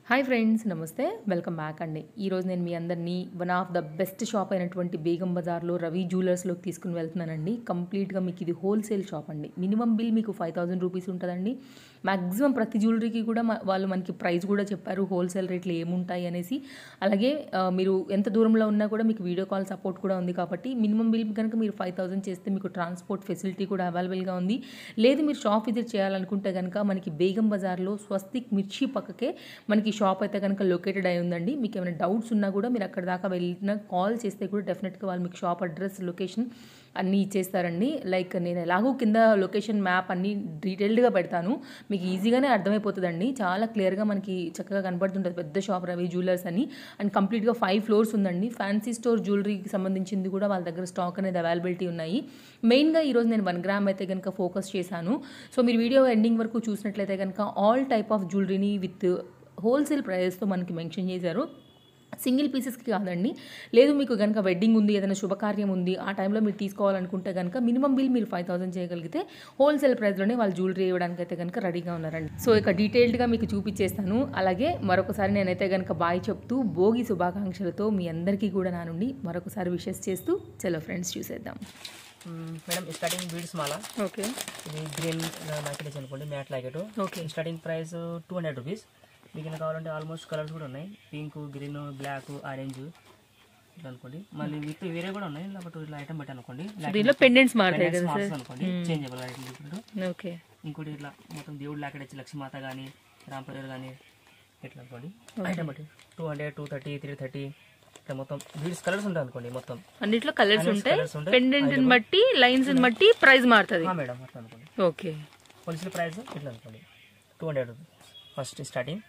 Hi friends నమస్తే welcome back అండి ఈరోజు నేను మీ అందరినీ one of the best shop అయినటువంటి బేగం బజార్లో రవి జ్యువెలర్స్లోకి తీసుకుని వెళ్తున్నానండి కంప్లీట్గా మీకు ఇది హోల్సేల్ షాప్ అండి మినిమం బిల్ మీకు ఫైవ్ థౌసండ్ రూపీస్ ఉంటుందండి మ్యాక్సిమం ప్రతి జ్యువెలరీకి కూడా మ- వాళ్ళు మనకి ప్రైస్ కూడా చెప్పారు హోల్సేల్ రేట్లు ఏముంటాయి అనేసి అలాగే ఆ, మీరు ఎంత దూరంలో ఉన్నా కూడా మీకు వీడియో కాల్ సపోర్ట్ కూడా ఉంది కాబట్టి మినిమం బిల్ కనుక మీరు ఫైవ్ థౌసండ్ చేస్తే మీకు ట్రాన్స్పోర్ట్ ఫెసిలిటీ కూడా అవైలబుల్గా ఉంది లేదు మీరు షాప్ విజిట్ చేయాలనుకుంటే కనుక మనకి బేగం బజార్లో స్వస్తిక్ మిర్చి పక్కకే మనకి షాప్ అయితే కనుక లొకేటెడ్ అయి ఉందండి మీకు ఏమైనా డౌట్స్ ఉన్నా కూడా మీరు అక్కడ దాకా వెళ్ళిన కాల్ చేస్తే కూడా డెఫినెట్గా వాళ్ళు మీకు షాప్ అడ్రస్ లొకేషన్ అన్నీ ఇచ్చేస్తారండి లైక్ నేను ఎలాగో కింద లొకేషన్ మ్యాప్ అన్నీ డీటెయిల్డ్గా పెడతాను మీకు ఈజీగానే అర్థమైపోతుందండి చాలా క్లియర్గా మనకి చక్కగా కనబడుతుంటుంది పెద్ద షాప్ రవి జ్యువెలర్స్ అని అండ్ కంప్లీట్గా ఫైవ్ ఫ్లోర్స్ ఉందండి ఫ్యాన్సీ స్టోర్ జ్యువెలరీకి సంబంధించింది కూడా వాళ్ళ దగ్గర స్టాక్ అనేది అవైలబిలిటీ ఉన్నాయి మెయిన్గా ఈరోజు నేను వన్ గ్రామ్ అయితే కనుక ఫోకస్ చేశాను సో మీరు వీడియో ఎండింగ్ వరకు చూసినట్లయితే కనుక ఆల్ టైప్ ఆఫ్ జ్యువెలరీని విత్ హోల్సేల్ ప్రైస్తో మనకి మెన్షన్ చేశారు సింగిల్ పీసెస్కి కాదండి లేదు మీకు కనుక వెడ్డింగ్ ఉంది ఏదైనా శుభకార్యం ఉంది ఆ టైంలో మీరు తీసుకోవాలనుకుంటే కనుక మినిమం బిల్ మీరు ఫైవ్ థౌసండ్ చేయగలిగితే హోల్సేల్ ప్రైస్లోనే వాళ్ళు జ్యువెలరీ ఇవ్వడానికి అయితే కనుక రెడీగా ఉన్నారండి సో ఇక డీటెయిల్డ్గా మీకు చూపించేస్తాను అలాగే మరొకసారి నేనైతే కనుక బాయ్ చెప్తూ భోగి శుభాకాంక్షలతో మీ అందరికీ కూడా నా నుండి మరొకసారి విషెస్ చేస్తూ చలో ఫ్రెండ్స్ చూసేద్దాం మ్మ్, మేడం స్టార్టింగ్ బీడ్స్ మాల ఓకే ఇది గ్రీన్ మ్యాకెట్ అనుకోండి mat locket okay starting price two hundred rupees మీకు ఏమైనా కావాలంటే ఆల్మోస్ట్ కలర్స్ కూడా ఉన్నాయి పింక్ గ్రీన్ బ్లాక్ ఆరెంజ్ ఇట్లా అనుకోండి మళ్ళీ విత్ వేరే కూడా ఉన్నాయి లేకపోతే ఇట్లా ఐటమ్ పెట్టాను అనుకోండి దీనిలో పెండెంట్స్ మారుతాయి Pendants కదా marks అనుకోండి చేంజబుల్ ఇప్పుడు ఓకే ఇంకోటి ఇట్లా మొత్తం దేవుడు లాకెట్ వచ్చి లక్ష్మీమాత కానీ రాంపరేర్ కానీ ఇట్లా అనుకోండి ఐటమ్ బట్టి two hundred two thirty three thirty ఇట్లా మొత్తం బీడ్స్ కలర్స్ ఉంటాయి అనుకోండి మొత్తం అన్నిట్లో కలర్స్ ఉంటాయి colours ఉంటాయి. పెండెంట్ని బట్టి లైన్స్ని బట్టి ప్రైస్ మారుతుంది ఆ, మేడం అట్లా అనుకోండి ఓకే హోల్సేల్ ప్రైస్ ఇట్లా అనుకోండి two hundred rupees first starting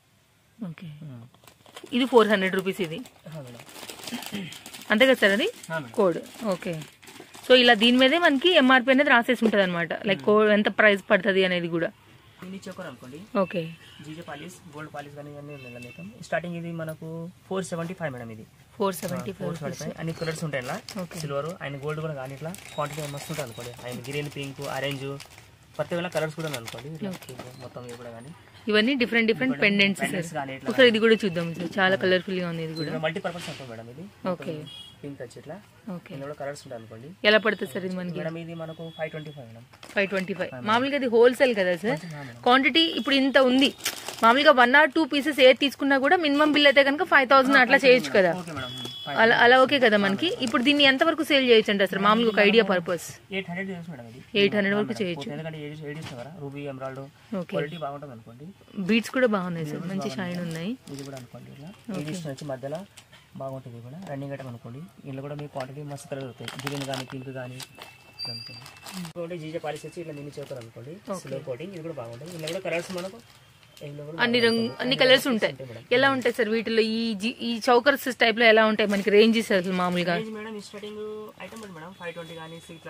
okay ఇది ఫోర్ హండ్రెడ్ రూపీస్ ఇది మేడం అంతే కదా సార్ అది ఆ, మేడం కోడ్ ఓకే సో ఇలా దీని మీదే మనకి ఎంఆర్పి అనేది రాసేసి ఉంటుంది అనమాట లైక్ కోడ్ ఎంత ప్రైస్ పడుతుంది అనేది కూడా మినీ చోకర్ అనుకోండి okay GJ polish gold polish కానీ ఇవన్నీ ఉన్నాయి కదా మీకు స్టార్టింగ్ ఇది మనకు ఫోర్ సెవెంటీ ఫైవ్ మేడం ఇది four seventy four seventy five అన్ని కలర్స్ ఉంటాయి ఇలా Okay. సిల్వర్ ఆయన గోల్డ్ కూడా కానీ ఇట్లా క్వాంటిటీ మస్తు ఉంటుంది అనుకోండి ఆయన గ్రీన్ పింక్ ఆరెంజ్ ప్రతి వేళ కలర్స్ కూడా ఉన్నాయి అనుకోండి ఇట్లా మొత్తం ఇవి కూడా కానీ ఇవన్నీ different different pendants sir pendants కానీ ఇట్లా ఒకసారి ఇది కూడా చూద్దాం సార్ చాలా కలర్ఫుల్ గా ఉంది ఇది కూడా మల్టీపర్పస్ ఉంటుంది మేడం ఇది ఓకే పింక్ వచ్చి ఇట్లా ఓకే ఇందులో కూడా కలర్స్ ఉంటాయి అనుకోండి ఎలా పడుతుంది సార్ ఇది మనకి మేడం ఇది మనకు five twenty five madam five twenty five మామూలుగా ఇది హోల్సేల్ కదా సార్ ఆ, మేడం క్వాంటిటీ ఇప్పుడు ఇంత ఉంది మామూలుగా వన్ ఆర్ టూ పీసెస్ ఏది తీసుకున్నా కూడా మినిమం బిల్ అయితే కనుక ఫైవ్ థౌసండ్ అట్లా చేయొచ్చు కదా ఓకే మేడం ఫైవ్ అలా అలా ఓకే కదా మనకి ఇప్పుడు దీన్ని ఎంత వరకు సేల్ చేయొచ్చు అంటే అసలు మామూలుగా ఒక ఐడియా పర్పస్ ఎయిట్ హండ్రెడ్ చేయొచ్చు మేడం ఇది ఎయిట్ హండ్రెడ్ వరకు చేయొచ్చు ఎందుకంటే ఏడి ఏడి ఇస్తాం కదా రూబీ ఎమరాల్డ్ ఓకే క్వాలిటీ బాగుంటుంది అనుకోండి బీట్స్ కూడా బాగున్నాయి సార్ మంచి షైన్ ఉన్నాయి ఇది కూడా అనుకోండి ఇలా ఏడిషన్ వచ్చి మధ్యలో బాగుంటుంది ఇది కూడా రన్నింగ్ ఐటమ్ అనుకోండి ఇందులో కూడా మీ క్వాంటిటీ మస్తు కలర్ అవుతాయి గ్రీన్ కానీ పింక్ కానీ ఇట్లా అనుకోండి ఇంకోటి జీజే పాలిస్ వచ్చి ఇట్లా మినీ చోకర్ అనుకోండి సిల్వర్ కోటింగ్ ఇది కూడా బాగుంటుంది ఇందులో కూడా కలర్స్ మనకు ఇందులో కూడా అన్ని రంగు అన్ని కలర్స్ ఉంటాయి ఉంటాయి మేడం ఎలా ఉంటాయి సార్ వీటిలో ఈ జి- ఈ చౌకర్స్ టైప్ లో ఎలా ఉంటాయి మనకి రేంజెస్ అసలు మామూలుగా రేంజ్ మేడం ఈ స్టార్టింగ్ ఐటమ్ ఉంది మేడం ఫైవ్ ట్వంటీ కానీ సిక్స్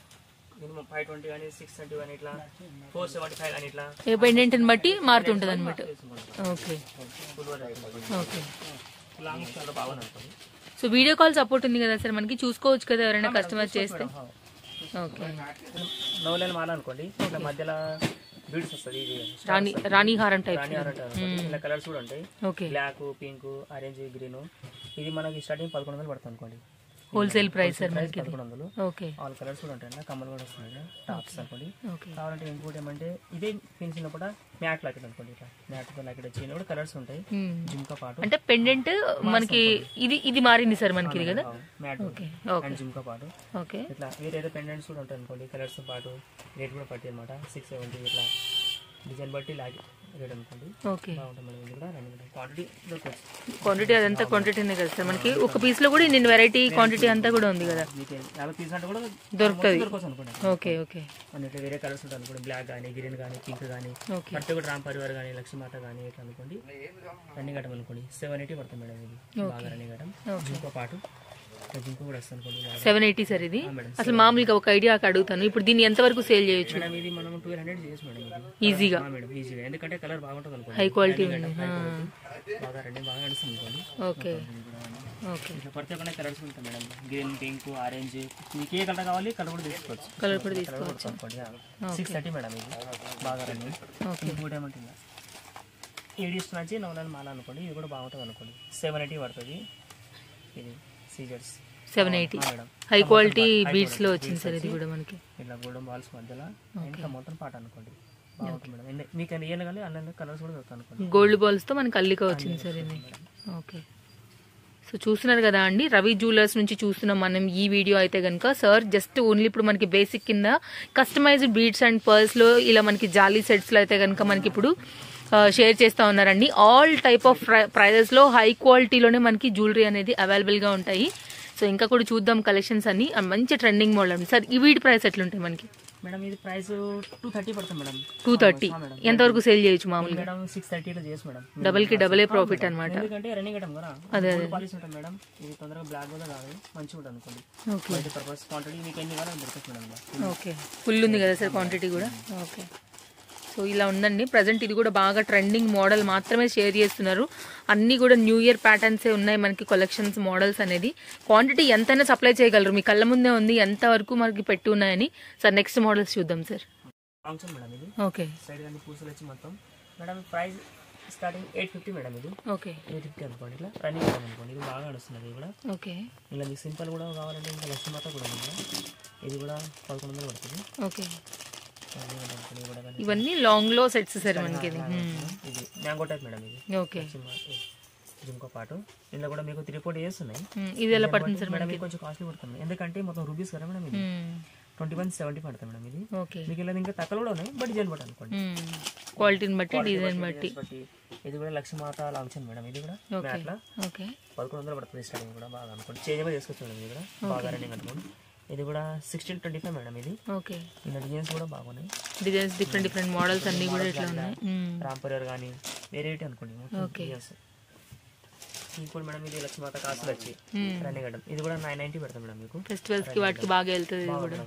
మినిమం ఫైవ్ ట్వంటీ కానీ సిక్స్ థర్టీ కానీ ఇట్లా ఫోర్ సెవెంటీ ఫైవ్ కానీ ఇట్లా ఏ పెండెంట్ ని బట్టి మారుతుంటది అనమాట okay silver okay long star బాగుంది అనుకోండి సో వీడియో కాల్ సపోర్ట్ ఉంది కదా సార్ మనకి చూసుకోవచ్చు కదా ఎవరైనా కస్టమర్ చేస్తే ఓకే నవలేని మాల అనుకోండి ఇట్లా మధ్యలో బీడ్స్ వస్తుంది ఇది రాణి రాణి హారం టైప్ రాణి ఆరెంజ్ అనుకోండి ఇలా కలర్స్ కూడా ఉంటాయి okay black pink orange green ఇది మనకి స్టార్టింగ్ పదకొండు వందలు పడుతుంది అనుకోండి హోల్సేల్ ప్రైస్ సార్ ప్రైస్ మనకి ఇది. పదకొండు వందలు ఓకే ఆల్ కలర్స్ కూడా ఉంటాయి కమ్మలు కూడా వస్తున్నాయి టాప్స్ అనుకోండి ఓకే కావాలంటే ఇంకోటి ఏమంటే ఇదే ఫినిషింగ్ కూడా మ్యాట్ లాకెట్ అనుకోండి ఇట్లా మ్యాట్ లాకెట్ వచ్చి కూడా కలర్స్ ఉంటాయి Hmm. జిమ్తో పాటు అంటే పెండెంట్ మనకి ఇది ఇది మారింది సార్ మనకి ఇది కదా మ్యాట్ ఓకే ఓకే అండ్ జిమ్తో పాటు ఓకే ఇట్లా వేరే ఏదో పెండెంట్స్ కూడా ఉంటాయి అనుకోండి కలర్స్ పాటు రేట్ కూడా పట్టి అనమాట సిక్స్ సెవెంటీ ఇట్లా డిజైన్ బట్టి లాగి రేట్ అనుకోండి ఓకే బాగుంటుంది మేడం ఇది కూడా రన్నింగ్ క్వాంటిటీ దొరకచ్చు క్వాంటిటీ అదంతా క్వాంటిటీనే కదా సార్ మనకి ఒక పీస్ లో కూడా ఇన్ని వెరైటీ క్వాంటిటీ అంతా కూడా ఉంది కదా మీకు యాభై పీస్ అంటే కూడా దొరుకుతుంది దొరకవచ్చు అనుకోండి ఓకే ఓకే మన ఇట్లా వేరే కలర్స్ ఉంటాయి అనుకోండి బ్లాక్ కానీ గ్రీన్ కానీ పింక్ కానీ ఓకే ప్రతి కూడా రామ్ పరివార్ కానీ లక్ష్మీమాత కానీ ఇట్లా అనుకోండి రన్నింగ్ ఐటమ్ అనుకోండి సెవెన్ ఎయిటీ పడుతుంది మేడం ఇది బాగా రన్నింగ్ ఐటమ్ జింకో పాటు ఇట్లా జింకో కూడా వస్తుంది అనుకోండి బాగా. సెవెన్ ఎయిటీ సార్ ఇది ఆ, మేడం అసలు మామూలుగా ఒక ఐడియా అడుగుతాను ఇప్పుడు దీన్ని ఎంత వరకు సేల్ చేయొచ్చు మేడం ఇది మనం ట్వెల్వ్ హండ్రెడ్ చేయొచ్చు మేడం ఇది ఈజీగా ఆ, మేడం ఈజీగా ఎందుకంటే కలర్ బాగుంటుంది అనుకోండి హై క్వాలిటీ Running ఉంది item, high quality. బాగా రన్నింగ్ బాగా నడుస్తుంది అనుకోండి ఓకే ఓకే ఇట్లా ప్రతి ఒక్క కలర్స్ ఉంటాయి మేడం గ్రీన్ పింక్ ఆరెంజ్ మీకు ఏ కలర్ కావాలి కలర్ కూడా తీసుకోవచ్చు కలర్ కూడా కలర్ తీసుకోవచ్చు కూడా తీసుకోండి సిక్స్ థర్టీ మేడం ఇది బాగా రన్నింగ్ ఓకే ఇంకోటి ఏమంటుంది ఏడిస్ నుంచి నవలని మాల అనుకోండి ఇది కూడా బాగుంటుంది అనుకోండి సెవెన్ ఎయిటీ పడుతుంది ఇది సీజర్స్ seven eighty madam high quality high beads లో quality వచ్చింది beads సార్ ఇది వచ్చి కూడా మనకి ఇట్లా గోల్డెన్ బాల్స్ మధ్యలో ఇంకా మొత్తం పాట అనుకోండి బాగుంటుంది మేడం ఎన్ని- మీకు ఎన్ని ఏళ్ళు కానీ అన్ని కలర్స్ కూడా దొరుకుతాయి అనుకోండి గోల్డ్ బాల్స్ తో మనకి అల్లిక వచ్చింది సార్ ఇది ఓకే సో చూస్తున్నారు కదా అండి రవి జ్యువెలర్స్ నుంచి చూస్తున్నాం మనం ఈ వీడియో అయితే కనుక సార్ జస్ట్ ఓన్లీ ఇప్పుడు మనకి బేసిక్ కింద కస్టమైజ్డ్ బీడ్స్ అండ్ పర్ల్స్ లో ఇలా మనకి జాలీ సెట్స్ లో అయితే కనుక మనకి ఇప్పుడు షేర్ చేస్తా ఉన్నారండి ఆల్ టైప్ ఆఫ్ ప్రైజెస్ లో హై క్వాలిటీలోనే మనకి జ్యువెలరీ అనేది అవైలబుల్ గా ఉంటాయి సో ఇంకా కూడా చూద్దాం కలెక్షన్స్ అన్ని అండ్ మంచి ట్రెండింగ్ మోడల్ అండి సార్ ఈ వీటి ప్రైస్ ఎట్లుంటాయి మనకి మేడం ఇది ప్రైస్ టూ థర్టీ పడుతుంది మేడం టూ థర్టీ ఆ, మేడం. ఎంతవరకు సేల్ చేయొచ్చు మామూలుగా మేడం సిక్స్ థర్టీలో చేసి మేడం డబుల్ కి డబుల్ ప్రాఫిట్ అనమాట ఎందుకంటే రన్నింగ్ ఐటమ్ కదా పాలిష్ ఉంటుంది మేడం ఇది తొందరగా బ్లాక్ కూడా కాదు మంచిగా ఉంటుంది అనుకోండి ఓకే బయట పర్పస్ క్వాంటిటీ మీకు ఎన్ని కావాలో దొరుకుతుంది మేడం ఇలా. ఓకే ఫుల్ ఉంది కదా సార్ క్వాంటిటీ కూడా ఓకే సో ఇలా ఉందండి ప్రజెంట్ ఇది కూడా బాగా ట్రెండింగ్ మోడల్ మాత్రమే షేర్ చేస్తున్నారు అన్నీ కూడా న్యూ ఇయర్ ప్యాటర్న్సే ఉన్నాయి మనకి కలెక్షన్స్ మోడల్స్ అనేది క్వాంటిటీ ఎంతైనా సప్లై చేయగలరు మీ కళ్ళ ముందే ఉంది ఎంత వరకు మనకి పెట్టి ఉన్నాయని సార్ నెక్స్ట్ మోడల్స్ చూద్దాం సార్ ఫంక్షన్ మేడం ఇది ఓకే సైడ్ కానీ పూసలు వచ్చి మొత్తం madam price starting eight fifty madam ఇది ఓకే ఎయిట్ ఫిఫ్టీ అనుకోండి ఇట్లా రన్నింగ్ ఐటమ్ అనుకోండి ఇది బాగా నడుస్తున్నది ఇది కూడా ఓకే ఇలా మీకు సింపుల్ కూడా కావాలంటే ఇంకా లక్ష్మీ మాత కూడా ఉంది మేడం. ఇది కూడా పదకొండు వందలు పడుతుంది ఓకే రన్నింగ్ ఐటమ్ అనుకోండి ఇది కూడా కానీ ఇవన్నీ లాంగ్ లో సెట్స్ సార్ మనకి ఇది ఇది మ్యాంగో టైప్ మేడం ఇది ఓకే జిమ్కో పాటు ఇందులో కూడా మీకు త్రీ ఫోర్ ఇయర్స్ ఉన్నాయి ఇది ఎలా పడుతుంది సార్ మేడం ఇది కొంచెం కాస్ట్లీ పడుతుంది ఎందుకంటే మొత్తం రూపీస్ కదా మేడం ఇది ట్వంటీ వన్ సెవెంటీ పడుతుంది మేడం ఇది ఓకే మీకు ఇలా ఇంకా తక్కువ కూడా ఉన్నాయి బట్ డిజైన్ బట్టి అనుకోండి క్వాలిటీని బట్టి డిజైన్ బట్టి బట్టి ఇది కూడా లక్ష్మీమాత లాంఛన్ మేడం ఇది కూడా మ్యాట్లో ఓకే పదకొండు వందలు పడుతుంది స్టార్టింగ్ కూడా బాగా అనుకోండి చేంజ్ చేసుకోవచ్చు మేడం ఇది కూడా బాగా రన్నింగ్ అనుకోండి ఇది కూడా సిక్స్టీన్ ట్వంటీ ఫైవ్ మేడం ఇది ఓకే ఇలా డిజైన్స్ కూడా బాగున్నాయి డిజైన్స్ డిఫరెంట్ డిఫరెంట్ మోడల్స్ అన్ని కూడా ఇట్లా ఉన్నాయి మ్మ్. రాంపరియర్ కానీ వేరేటి అనుకోండి Okay. డిజైన్స్ ఇంకోటి మేడం ఇది లక్ష్మీమాత కాసులు వచ్చి మ్మ్. రన్నింగ్ ఐటమ్ ఇది కూడా నైన్ నైన్టీ పెడతాం మేడం మీకు ఫెస్టివల్స్ కి వాటికి బాగా వెళ్తుంది ఇది కూడా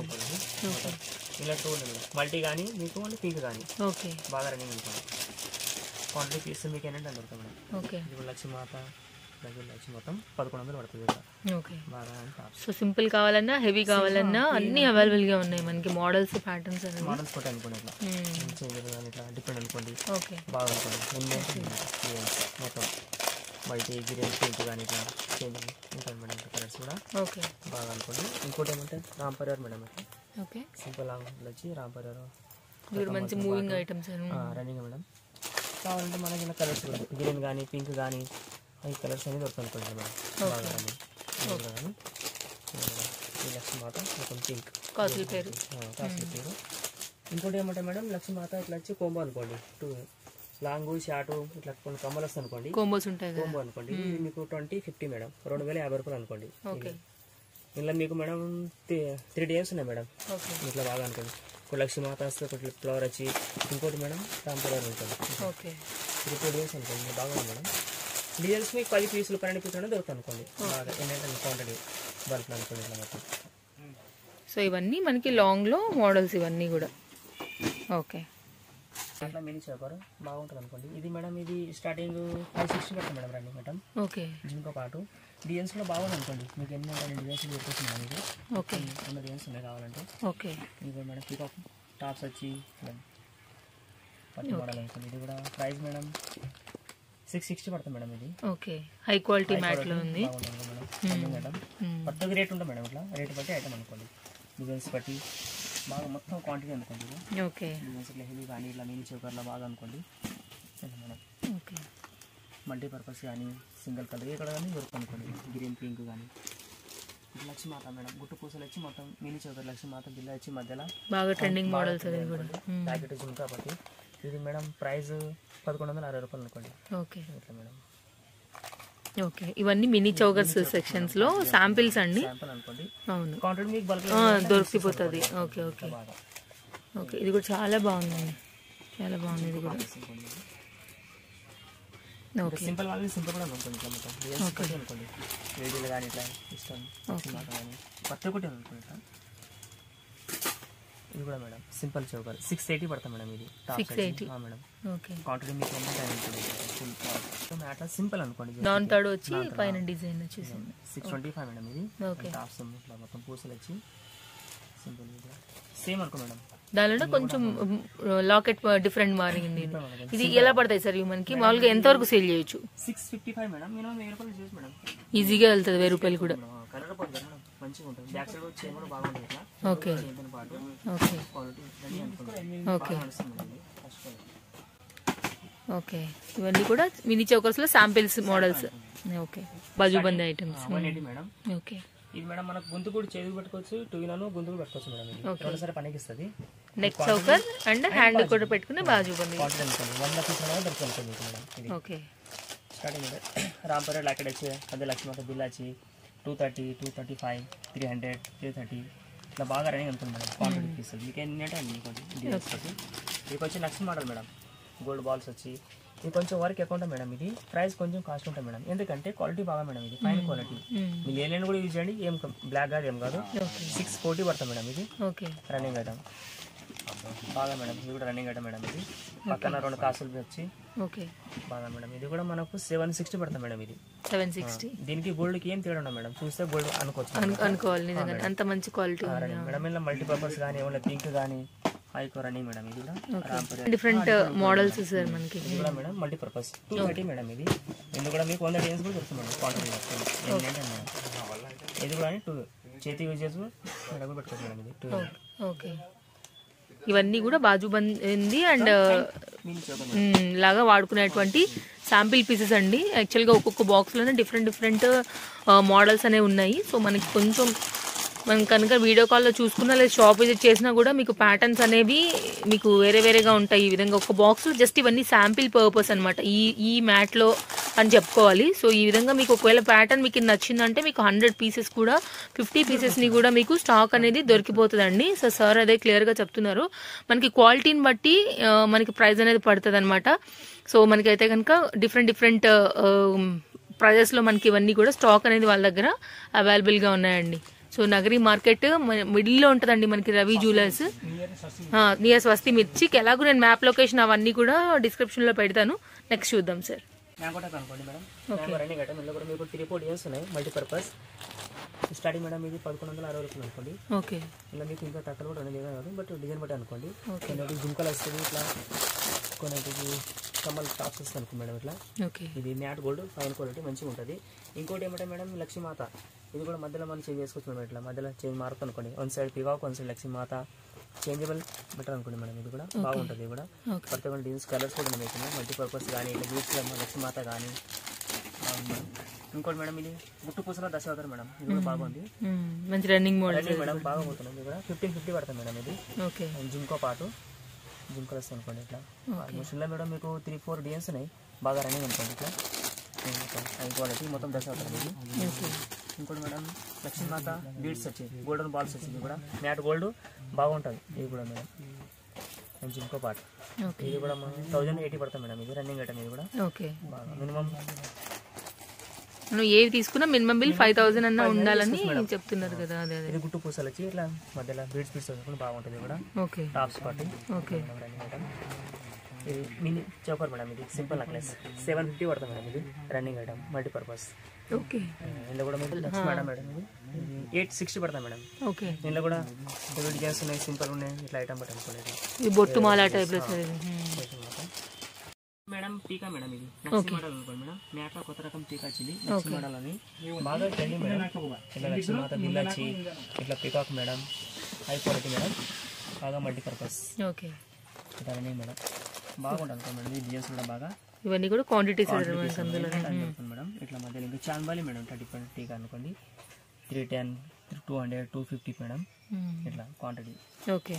ఓకే ఇలా టూ ఉంది మల్టీ కానీ మీకు అంటే పింక్ కానీ ఓకే బాగా రన్నింగ్ ఉంటుంది క్వాంటిటీ పీస్ మీకు ఏంటంటే దొరుకుతాం మేడం ఓకే ఇది కూడా లక్ష్మీమాత దగ్గర లక్ష్మి మొత్తం పదకొండు వందలు పడుతుంది ఇక్కడ ఓకే బాగా టాప్స్ సో సింపుల్ కావాలన్నా హెవీ కావాలన్నా అన్ని అవైలబుల్ గా ఉన్నాయి మనకి మోడల్స్ ప్యాటర్న్స్ అనేవి మోడల్స్ కొట్టి అనుకోండి ఇట్లా మ్మ్. చేంజ్ కానీ ఇట్లా డిఫరెంట్ అనుకోండి ఓకే బాగా అనుకోండి ఎన్ని డిజైన్స్ మొత్తం వైట్ గ్రీన్ పింక్ కానీ ఇట్లా చేంజ్ ఉంటుంది మేడం కలర్స్ కూడా ఓకే బాగా అనుకోండి ఇంకోటి ఏమంటే రాంపరియర్ మేడం ఇట్లా ఓకే సింపుల్ లాంగ్ వచ్చి రాంపరియర్ ఇవి మంచి మూవింగ్ ఐటమ్స్ రన్నింగ్ మేడం కావాలంటే మనకి ఇలా కలర్స్ కూడా గ్రీన్ కానీ పింక్ కానీ ఈ కలర్స్ అనేది దొరుకుతుంది అనుకోండి మేడం బాగా రన్నింగ్ ఇది కూడా కానీ ఇది కూడా. ఈ లక్ష్మీమాత మొత్తం పింక్ కాస్ట్లీ పేరు కాస్ట్లీ పేరు ఇంకోటి ఏమంటే మేడం లక్ష్మీమాత ఇట్లా వచ్చి కోంబో అనుకోండి టూ లాంగ్ షార్ట్ ఇట్లా కొన్ని కమ్మలు వస్తాయి అనుకోండి కోంబోస్ ఉంటాయి కదా కోంబో అనుకోండి ఇది మీకు ట్వంటీ ఫిఫ్టీ మేడం రెండు వేల యాభై రూపాయలు అనుకోండి ఓకే ఇలా మీకు మేడం త్రీ డేస్ ఉన్నాయి మేడం ఓకే ఇట్లా బాగా అనుకోండి ఒక లక్ష్మీమాత వస్తే ఒకటి ఫ్లవర్ వచ్చి ఇంకోటి మేడం రాంపూర్ ఉంటుంది ఓకే త్రీ ఫోర్ డేస్ అనుకోండి బాగా ఉంది మేడం డిజైన్స్ మీకు పది పీసులు పన్నెండు పీసులు అనేది దొరుకుతుంది అనుకోండి బాగా ఏంటంటే క్వాంటిటీ బల్క్ అనుకోండి ఇట్లా మొత్తం సో ఇవన్నీ మనకి లాంగ్ లో మోడల్స్ ఇవన్నీ కూడా ఓకే అట్లా మినీ చేపర్ బాగుంటుంది అనుకోండి ఇది మేడం ఇది స్టార్టింగ్ ఫైవ్ సిక్స్టీ పడుతుంది మేడం రన్నింగ్ మేడం ఓకే దీంతో పాటు డిజైన్స్ కూడా బాగుంది అనుకోండి మీకు ఎన్ని రెండు డిజైన్స్ చెప్పేసి మేడం ఇది ఓకే రెండు డిజైన్స్ ఉన్నాయి కావాలంటే ఓకే ఇది మేడం పికప్ టాప్స్ వచ్చి ఇట్లా పట్టి మోడల్ అనుకోండి ఇది కూడా ప్రైస్ మేడం సిక్స్ సిక్స్టీ పడుతుంది మేడం ఇది ఓకే హై క్వాలిటీ మ్యాట్ లో ఉంది బాగుంటుంది మేడం రన్నింగ్ మేడం మ్మ్. కొత్తగా రేట్ ఉంటుంది మేడం ఇట్లా రేట్ బట్టి ఐటమ్ అనుకోండి డిజైన్స్ బట్టి బాగా మొత్తం క్వాంటిటీ అనుకోండి ఇది ఓకే డిజైన్స్ ఇట్లా హెవీ కానీ ఇట్లా మినీ చౌకర్లో బాగా అనుకోండి ఇట్లా మేడం ఓకే మల్టీపర్పస్ కానీ సింగిల్ కలర్ ఇక్కడ కానీ దొరుకుతుంది అనుకోండి గ్రీన్ పింక్ కానీ ఇది లక్ష్మీమాత మేడం గుట్టు పూసలు వచ్చి మొత్తం మినీ చౌకర్ లక్ష్మీమాత బిల్ల వచ్చి మధ్యలో బాగా ట్రెండింగ్ మోడల్స్ అది కూడా మ్మ్. ప్యాకెట్ వచ్చింది కాబట్టి ఇది మేడం ప్రైస్ పదకొండు వందల అరవై రూపాయలు అనుకోండి ఓకే ఇట్లా మేడం ఓకే ఇవన్నీ మినీ చౌకర్స్ సెక్షన్స్ లో శాంపిల్స్ అండి శాంపుల్ అనుకోండి అవును క్వాంటిటీ మీకు బల్క్ ఆ, దొరికిపోతుంది ఓకే ఓకే బాగా ఓకే ఇది కూడా చాలా బాగుందండి చాలా బాగుంది ఇది కూడా ఓకే సింపుల్ వాళ్ళని సింపుల్ కూడా అనుకోండి ఇట్లా మొత్తం డిజైన్స్ ఒకటి అనుకోండి వేడిలు కానీ ఇట్లా ఇష్టం మాట కానీ ప్రతి ఒక్కటి అనుకోండి ఇట్లా ఇది కూడా madam simple choker six eighty పడతాం మేడం ఇది టాప్ 680. మేడం ఓకే క్వాంటిటీ మీకు ఎంత టైం ఉంటుంది అట్లా సింపుల్ అనుకోండి నాన్ థర్డ్ వచ్చి పైన డిజైన్ వచ్చేసింది సిక్స్ ట్వంటీ ఫైవ్ మేడం ఇది ఓకే టాప్స్ ఇట్లా మొత్తం పూసలు వచ్చి సింపుల్ సేమ్ అనుకో మేడం దానిలో కొంచెం లాకెట్ డిఫరెంట్ మారింది ఇది. ఇది ఎలా పడతాయి సార్ ఇవి మనకి మామూలుగా ఎంతవరకు సేల్ చేయొచ్చు six fifty five madam minimum వెయ్యి రూపాయలు చేసి మేడం ఈజీగా వెళ్తుంది వెయ్యి రూపాయలు కూడా కలర్ పోతుంది మేడం మంచిగా ఉంటుంది బ్యాక్ సైడ్ వచ్చి కూడా బాగుంటుంది ఇట్లా ఓకే దీంతో పాటు ఓకే క్వాలిటీ రెడీ అనుకోండి ఓకే బాగా నడుస్తుంది మేడం ఇది. First quality. ఓకే ఇవన్నీ కూడా మినీ చౌకర్స్ లో శాంపిల్స్ మోడల్స్ ఓకే బాజుబందీ items one eighty madam okay ఇది మేడం మనకు గొంతు కూడా చేతికి పెట్టుకోవచ్చు టూ ఇన్ గొంతు కూడా పెట్టుకోవచ్చు మేడం ఇది Okay. రెండుసారి పనికి ఇస్తుంది నెక్ చౌకర్ అండ్ హ్యాండ్ కూడా పెట్టుకుని బాజుబందీ క్వాలిటీ అనుకోండి వంద పీస్ అనేది దొరుకుతుంది మీకు మేడం ఇది ఓకే స్టార్టింగ్ మేడం రాంపేట లాకెట్ వచ్చి అదే లక్ష్మీ బిల్లాచి two thirty two thirty five three hundred three thirty ఇట్లా బాగా రన్నింగ్ ఉంటుంది మేడం క్వాంటిటీ పీస్ మీకు ఎన్ని అంటే అన్ని కొంచెం డిజైన్స్ వచ్చి ఇది కొంచెం next model madam gold balls వచ్చి ఇది కొంచెం వర్క్ ఎక్కువ ఉంటుంది మేడం ఇది ప్రైస్ కొంచెం కాస్ట్ ఉంటుంది మేడం ఎందుకంటే క్వాలిటీ బాగా మేడం ఇది ఫైన్ క్వాలిటీ మీరు ఏ లైన్ కూడా యూజ్ చేయండి ఏం బ్లాక్ కాదు ఏం కాదు సిక్స్ ఫోర్టీ పడుతుంది మేడం ఇది ఓకే రన్నింగ్ ఐటమ్ బాగా మేడం ఇది కూడా రన్నింగ్ ఐటమ్ మేడం ఇది పక్కన రెండు కాసులు వచ్చి ఓకే బాగా మేడం ఇది కూడా మనకు సెవెన్ సిక్స్టీ పడుతుంది మేడం ఇది సెవెన్ సిక్స్టీ దీనికి గోల్డ్కి ఏం తేడా ఉండదు మేడం చూస్తే గోల్డ్ అనుకోవచ్చు మేడం. అనుకోవాలి నిజంగా అంత మంచి క్వాలిటీ ఆ, రన్నింగ్ మేడం ఇలా మల్టీపర్పస్ కానీ ఏమైనా పింక్ కానీ హైకో రన్నింగ్ మేడం ఇది కూడా రాంపూర్ డిఫరెంట్ మోడల్స్ సార్ మనకి ఇది కూడా madam multipurpose two thirty madam ఇది ఇది కూడా మీకు వంద డిజైన్స్ కూడా దొరుకుతుంది మేడం క్వాంటిటీ ఏంటంటే మేడం ఇది కూడా టూ చేతి యూజ్ చేసి మేడం కూడా పెట్టుకోవచ్చు మేడం ఇది టూ ఓకే ఇవన్నీ కూడా బాజుబందీ అండ్ మీన్ చౌక లాగా వాడుకునేటువంటి శాంపిల్ పీసెస్ అండి యాక్చువల్గా ఒక్కొక్క బాక్స్లోనే డిఫరెంట్ డిఫరెంట్ మోడల్స్ అనేవి ఉన్నాయి సో మనకి కొంచెం మనం కనుక వీడియో కాల్లో చూసుకున్నా లేదా షాప్ విజిట్ చేసినా కూడా మీకు ప్యాటర్న్స్ అనేవి మీకు వేరే వేరేగా ఉంటాయి ఈ విధంగా ఒక బాక్స్ జస్ట్ ఇవన్నీ శాంపిల్ పర్పస్ అనమాట ఈ ఈ మ్యాట్లో అని చెప్పుకోవాలి సో ఈ విధంగా మీకు ఒకవేళ ప్యాటర్న్ మీకు నచ్చిందంటే మీకు హండ్రెడ్ పీసెస్ కూడా ఫిఫ్టీ పీసెస్ని కూడా మీకు స్టాక్ అనేది దొరికిపోతుందండి సో సార్ అదే క్లియర్గా చెప్తున్నారు మనకి క్వాలిటీని బట్టి ఆ, మనకి ప్రైస్ అనేది పడుతుంది అనమాట సో మనకైతే కనుక డిఫరెంట్ డిఫరెంట్ ప్రైజెస్లో మనకి ఇవన్నీ కూడా స్టాక్ అనేది వాళ్ళ దగ్గర అవైలబుల్గా ఉన్నాయండి సో నగరి మార్కెట్ మిడిల్లో ఉంటుందండి మనకి రవి జ్యువెలర్స్ నియర్ స్వస్తి మిర్చికి ఎలాగో నేను మ్యాప్ లొకేషన్ అవన్నీ కూడా డిస్క్రిప్షన్లో పెడతాను నెక్స్ట్ చూద్దాం సార్ మ్యాంగో టైప్ అనుకోండి మేడం మ్యాంగో రన్నింగ్ ఐటమ్ ఇందులో కూడా మీకు త్రీ ఫోర్ డిజైన్స్ ఉన్నాయి మల్టీపర్పస్ స్టార్టింగ్ మేడం ఇది పదకొండు వందల అరవై రూపాయలు అనుకోండి ఓకే ఇలా మీకు ఇంకా తక్కువ కూడా రెండు డిజైన్ కాదు బట్ డిజైన్ బట్టి అనుకోండి కొన్నిటికి జుంకలు వస్తుంది ఇట్లా కొన్నిటికి కమ్మల్ టాప్స్ వస్తుంది అనుకో మేడం ఇట్లా ఓకే ఇది మ్యాట్ గోల్డ్ ఫైన్ క్వాలిటీ మంచిగా ఉంటుంది ఇంకోటి ఏమంటే మేడం లక్ష్మీమాత ఇది కూడా మధ్యలో మనం చేంజ్ చేసుకోవచ్చు మేడం ఇట్లా మధ్యలో చేంజ్ మారుతుంది అనుకోండి one side peacock one side లక్ష్మీమాత changeable better అనుకోండి మేడం ఇది కూడా బాగుంటుంది ఇది కూడా ఓకే ప్రతి ఒక్క డిజైన్స్ కలర్స్ కూడా ఉన్నాయి మీకు మల్టీపర్పస్ కానీ ఇట్లా బీచ్ లక్ష్మీమాత కానీ బాగుంది మేడం ఇంకోటి మేడం ఇది గుట్టు పూసలో దశ అవుతారు మేడం ఇది కూడా బాగుంది మంచి రన్నింగ్ మోడల్ రన్నింగ్ మేడం బాగా పోతుంది ఇది కూడా ఫిఫ్టీన్ ఫిఫ్టీ పడుతుంది మేడం ఇది ఓకే జింకో పాటు జింకో వస్తుంది అనుకోండి ఇట్లా ఆల్మోస్ట్ ఇలా మేడం మీకు త్రీ ఫోర్ డిజైన్స్ ఉన్నాయి బాగా రన్నింగ్ అనుకోండి ఇట్లా హై క్వాలిటీ మొత్తం దశ అవుతుంది ఇది ఓకే ఇంకోటి మేడం లక్ష్మీమాత బీడ్స్ వచ్చాయి గోల్డెన్ బాల్స్ వచ్చింది కూడా మ్యాట్ గోల్డ్ బాగుంటుంది ఇది కూడా మేడం మంచి ఇంకో పాట ఓకే ఇది కూడా థౌజండ్ ఎయిటీ పడుతుంది మేడం ఇది రన్నింగ్ ఐటమ్ ఇది కూడా ఓకే బాగా మినిమం మనం ఏవి తీసుకున్నా మినిమం బిల్ ఫైవ్ థౌసండ్ అన్న ఉండాలని చెప్తున్నారు కదా అదే అదే ఇది గుట్టు పూసలు వచ్చి ఇట్లా మధ్యలో బీడ్స్ బీడ్స్ వచ్చి బాగుంటుంది ఇది కూడా ఓకే టాప్స్ పాటు ఓకే రన్నింగ్ ఐటమ్ ఇది మినీ చౌకర్ మేడం ఇది సింపుల్ నెక్లెస్ సెవెన్ ఫిఫ్టీ పడుతుంది మేడం ఇది రన్నింగ్ ఐటమ్ మల్టీపర్పస్ ఓకే ఇందులో కూడా మీకు లక్స్ మేడం మేడం ఇది ఎయిట్ సిక్స్టీ పడుతుంది మేడం ఓకే దీనిలో కూడా కొన్ని డిజైన్స్ ఉన్నాయి సింపుల్ ఉన్నాయి ఇట్లా ఐటమ్ బట్టి అనుకోలేదు ఇది బొట్టు మాల టైప్లో సార్ ఇది మేడం టీకా మేడం ఇది నక్సీ మోడల్ అనుకోండి మేడం మేక కొత్త రకం టీకా వచ్చింది నక్సీ మోడల్ అని బాగా ట్రెండింగ్ మేడం ఇట్లా లక్ష్మీ మాత బిల్లాచి ఇట్లా peacock madam high quality madam బాగా మల్టీపర్పస్ ఓకే ఇట్లా రన్నింగ్ మేడం బాగుంటుంది అనుకోండి మేడం ఈ డిజైన్స్ కూడా బాగా ఇవన్నీ కూడా క్వాంటిటీస్ మనకి అందులో దొరుకుతుంది మేడం ఇట్లా మధ్యలో ఇంకా చాన్బాలి మేడం థర్టీ పాయింట్ టీకా అనుకోండి three ten two hundred two fifty madam ఇట్లా క్వాంటిటీ ఓకే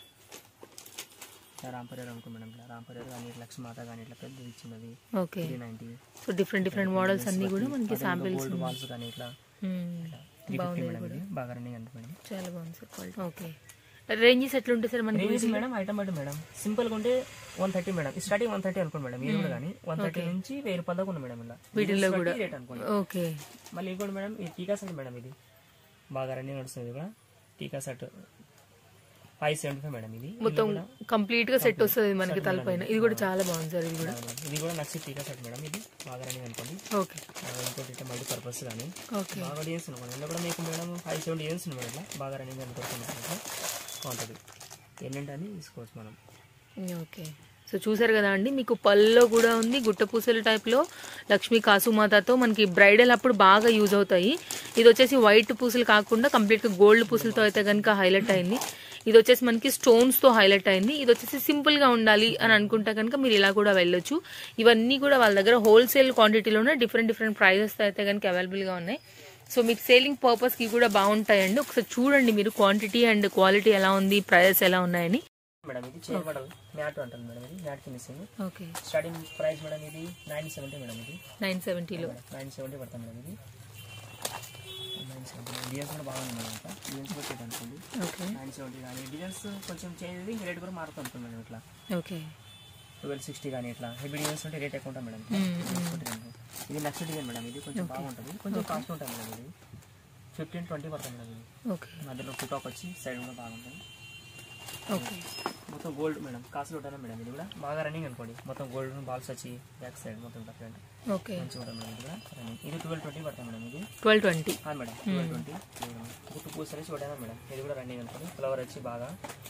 ఇట్లా రాంపరేర్ అనుకో మేడం ఇట్లా రాంపరేర్ కానీ ఇట్లా లక్ష్మీమాత కానీ ఇట్లా పెద్ద ఇచ్చినది okay three ninety so different different models అన్నీ కూడా మనకి శాంపిల్స్ గోల్డ్ బాల్స్ కానీ ఇట్లా త్రీ ఫిఫ్టీ మేడం ఇది బాగా రన్నింగ్ అంటే మేడం చాలా బాగుంది సార్ క్వాలిటీ ఓకే రేంజెస్ ఎట్లుంటాయి సార్ మనకి రేంజ్ మేడం ఐటమ్ బట్టి మేడం సింపుల్ గా ఉంటే one thirty madam starting one thirty అనుకోండి మేడం ఇది కూడా కానీ వన్ థర్టీ నుంచి వెయ్యి రూపాయల దాకా ఉంది మేడం ఇలా వీటిల్లో కూడా రేట్ అనుకోండి ఓకే మళ్ళీ ఇంకోటి మేడం ఈ టీకా సెట్ మేడం ఇది బాగా రన్నింగ్ నడుస్తుంది ఇది కూడా టీకా set five seventy five madam ఇది మొత్తం కంప్లీట్ గా సెట్ వస్తుంది మనకి తలపైన ఇది కూడా చాలా బాగుంది సార్ ఇది కూడా ఇది కూడా నచ్చి టీకా సెట్ మేడం ఇది బాగా రన్నింగ్ అనుకోండి ఓకే ఆ, ఇంకోటి ఇట్లా మల్టీ పర్పస్ కానీ ఓకే బాగా డిజైన్స్ ఉన్నాయి ఇందులో కూడా మీకు మేడం ఫైవ్ సెవెంటీ డిజైన్స్ ఉన్నాయి మేడం ఇట్లా బాగా రన్నింగ్ అనుకుంటున్నాను క్వాంటిటీ ఎన్నంటే అని తీసుకోవచ్చు మనం ఓకే సో చూసారు కదా అండి మీకు పళ్ళలో కూడా ఉంది గుట్ట పూసల టైప్లో లక్ష్మీ కాసుమాతతో మనకి బ్రైడల్ అప్పుడు బాగా యూజ్ అవుతాయి ఇది వచ్చేసి వైట్ పూసలు కాకుండా కంప్లీట్గా గోల్డ్ పూసలతో అయితే కనుక హైలైట్ అయింది ఇది వచ్చేసి మనకి స్టోన్స్తో హైలైట్ అయింది ఇది వచ్చేసి సింపుల్గా ఉండాలి అని అనుకుంటే కనుక మీరు ఇలా కూడా వెళ్ళొచ్చు ఇవన్నీ కూడా వాళ్ళ దగ్గర హోల్సేల్ క్వాంటిటీలోనే డిఫరెంట్ డిఫరెంట్ ప్రైజెస్ అయితే కనుక అవైలబుల్గా ఉన్నాయి సో మీకు సేలింగ్ పర్పస్కి కూడా బాగుంటాయండి ఒకసారి చూడండి మీరు క్వాంటిటీ అండ్ క్వాలిటీ ఎలా ఉంది ప్రైజెస్ ఎలా ఉన్నాయని మేడం ఇది చైర్ మోడల్ మ్యాట్ అంటారు మేడం ఇది matte finishing okay starting price madam ఇది నైన్ సెవెంటీ మేడం ఇది నైన్ సెవెంటీలో నైన్ సెవెంటీ పడుతుంది మేడం ఇది నైన్ సెవెంటీ డిజైన్స్ కూడా బాగుంది మేడం ఇట్లా డిజైన్స్ కూడా చూడండి అనుకోండి ఓకే నైన్ సెవెంటీ కానీ డిజైన్స్ కొంచెం చేంజ్ అయ్యి రేట్ కూడా మారుతూ ఉంటుంది మేడం ఇట్లా ఓకే ట్వెల్వ్ సిక్స్టీ కానీ ఇట్లా హెవీ డిజైన్స్ ఉంటే రేట్ ఎక్కువ ఉంటుంది మేడం ఇది నెక్స్ట్ డిజైన్ మేడం ఇది కొంచెం బాగుంటుంది కొంచెం కాస్ట్ ఉంటుంది మేడం ఇది ఫిఫ్టీన్ ట్వంటీ పడుతుంది మేడం ఇది ఓకే మధ్యలో పుటాక్ వచ్చి సైడ్ కూడా బాగుంటుంది ఓకే మొత్తం గోల్డ్ మేడం కాసులు ఉంటాయి మేడం ఇది కూడా బాగా రన్నింగ్ అనుకోండి మొత్తం గోల్డ్ బాల్స్ వచ్చి బ్యాక్ సైడ్ మొత్తం డిఫరెంట్ ఓకే మంచిగా ఉంటుంది మేడం ఇది కూడా రన్నింగ్ ఇది ట్వెల్వ్ ట్వంటీ పడుతుంది మేడం ఇది ట్వెల్వ్ ట్వంటీ ఆ మేడం ట్వెల్వ్ ట్వంటీ గుట్టు పూసలు చూడనా మేడం ఇది కూడా రన్నింగ్ అనుకోండి ఫ్లవర్ వచ్చి బాగా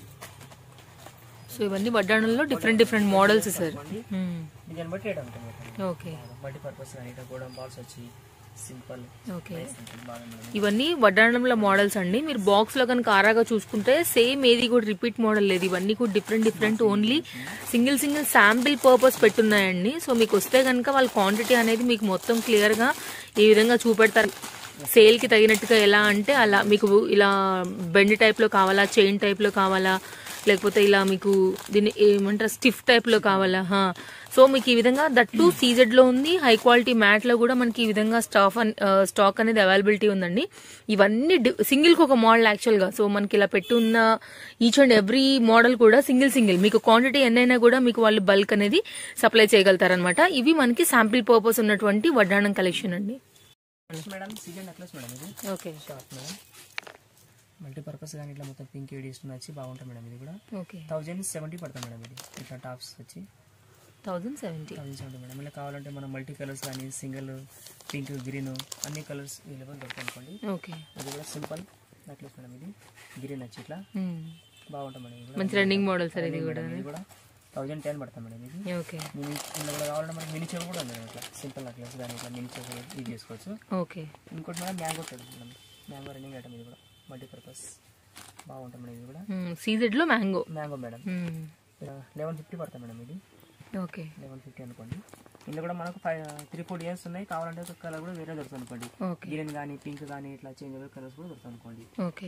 సో ఇవన్నీ వడ్డాణంలో different different models sir design బట్టి రేట్ ఉంటుంది మేడం ఓకే మల్టీపర్పస్ కానీ ఇట్లా గోల్డెన్ బాల్స్ వచ్చి సింపుల్ ఓకే బాగా మేడం ఇవన్నీ వడ్డాణంలో మోడల్స్ అండి మీరు బాక్స్ లో కనుక ఆరాగా చూసుకుంటే సేమ్ ఏది కూడా రిపీట్ మోడల్ లేదు ఇవన్నీ కూడా different different only single single sample purpose పెట్టున్నాయండి సో మీకు వస్తే కనుక వాళ్ళ క్వాంటిటీ అనేది మీకు మొత్తం క్లియర్ గా ఈ విధంగా చూపెడతారు సేల్ కి తగినట్టుగా ఎలా అంటే అలా మీకు ఇలా బెండ్ టైప్ లో కావాలా చైన్ టైప్ లో కావాలా లేకపోతే ఇలా మీకు దీన్ని ఏమంటారు స్టిఫ్ టైప్ లో కావాలా హా. సో మీకు ఈ విధంగా దట్టు సీజెడ్ లో ఉంది హై క్వాలిటీ మ్యాట్ లో కూడా మనకి ఈ విధంగా స్టాఫ్ స్టాక్ అనేది అవైలబిలిటీ ఉందండి ఇవన్నీ సింగిల్ కి ఒక మోడల్ యాక్చువల్ గా సో మనకి ఇలా పెట్టున్న ఈచ్ అండ్ ఎవ్రీ మోడల్ కూడా సింగిల్ సింగిల్ మీకు క్వాంటిటీ ఎన్నైనా కూడా మీకు వాళ్ళు బల్క్ అనేది సప్లై చేయగలుగుతారనమాట ఇవి మనకి శాంపిల్ పర్పస్ ఉన్నటువంటి వడ్డాణం కలెక్షన్ అండి మేడం సీజన్ నెక్లెస్ మేడం ఇది ఓకే షార్ట్ మేడం మల్టీపర్పస్ కానీ ఇట్లా మొత్తం పింక్ ఎడిషన్ వచ్చి బాగుంటుంది మేడం ఇది కూడా ఓకే థౌజండ్ సెవెంటీ పడుతుంది మేడం ఇది ఇట్లా టాప్స్ వచ్చి thousand seventy thousand seventy madam ఇలా కావాలంటే మనం మల్టీ కలర్స్ కానీ సింగిల్ పింక్ గ్రీన్ అన్ని కలర్స్ అవైలబుల్ దొరుకుతాయి అనుకోండి ఓకే ఇది కూడా సింపుల్ నెక్లెస్ మేడం ఇది గ్రీన్ వచ్చి ఇట్లా బాగుంటుంది మేడం ఇది కూడా మంచి రన్నింగ్ మోడల్ సార్ ఇది కూడా ఇది కూడా థౌజండ్ టెన్ పడుతుంది మేడం ఇది ఓకే మినీ ఇందులో కూడా కావాలంటే మనకి మినీ చెవి కూడా ఉంది మేడం ఇట్లా సింపుల్ నెక్లెస్ కానీ ఇట్లా మినీ చెవి యూజ్ చేసుకోవచ్చు ఓకే ఇంకోటి మేడం మ్యాంగో ఉంటుంది మేడం మ్యాంగో రన్నింగ్ ఐటమ్ ఇది కూడా మల్టీపర్పస్ బాగుంటుంది మేడం ఇది కూడా సీజెడ్ లో mango mango madam eleven fifty పడుతుంది మేడం ఇది ఓకే లెవెన్ ఫిఫ్టీ అనుకోండి ఇందులో కూడా మనకు ఫైవ్ త్రీ ఫోర్ ఇయర్స్ ఉన్నాయి కావాలంటే ఒక కలర్ కూడా వేరే దొరుకుతుంది అనుకోండి ఓకే గ్రీన్ కానీ పింక్ కానీ ఇట్లా చేంజ్ అయ్యే కలర్స్ కూడా దొరుకుతుంది అనుకోండి ఓకే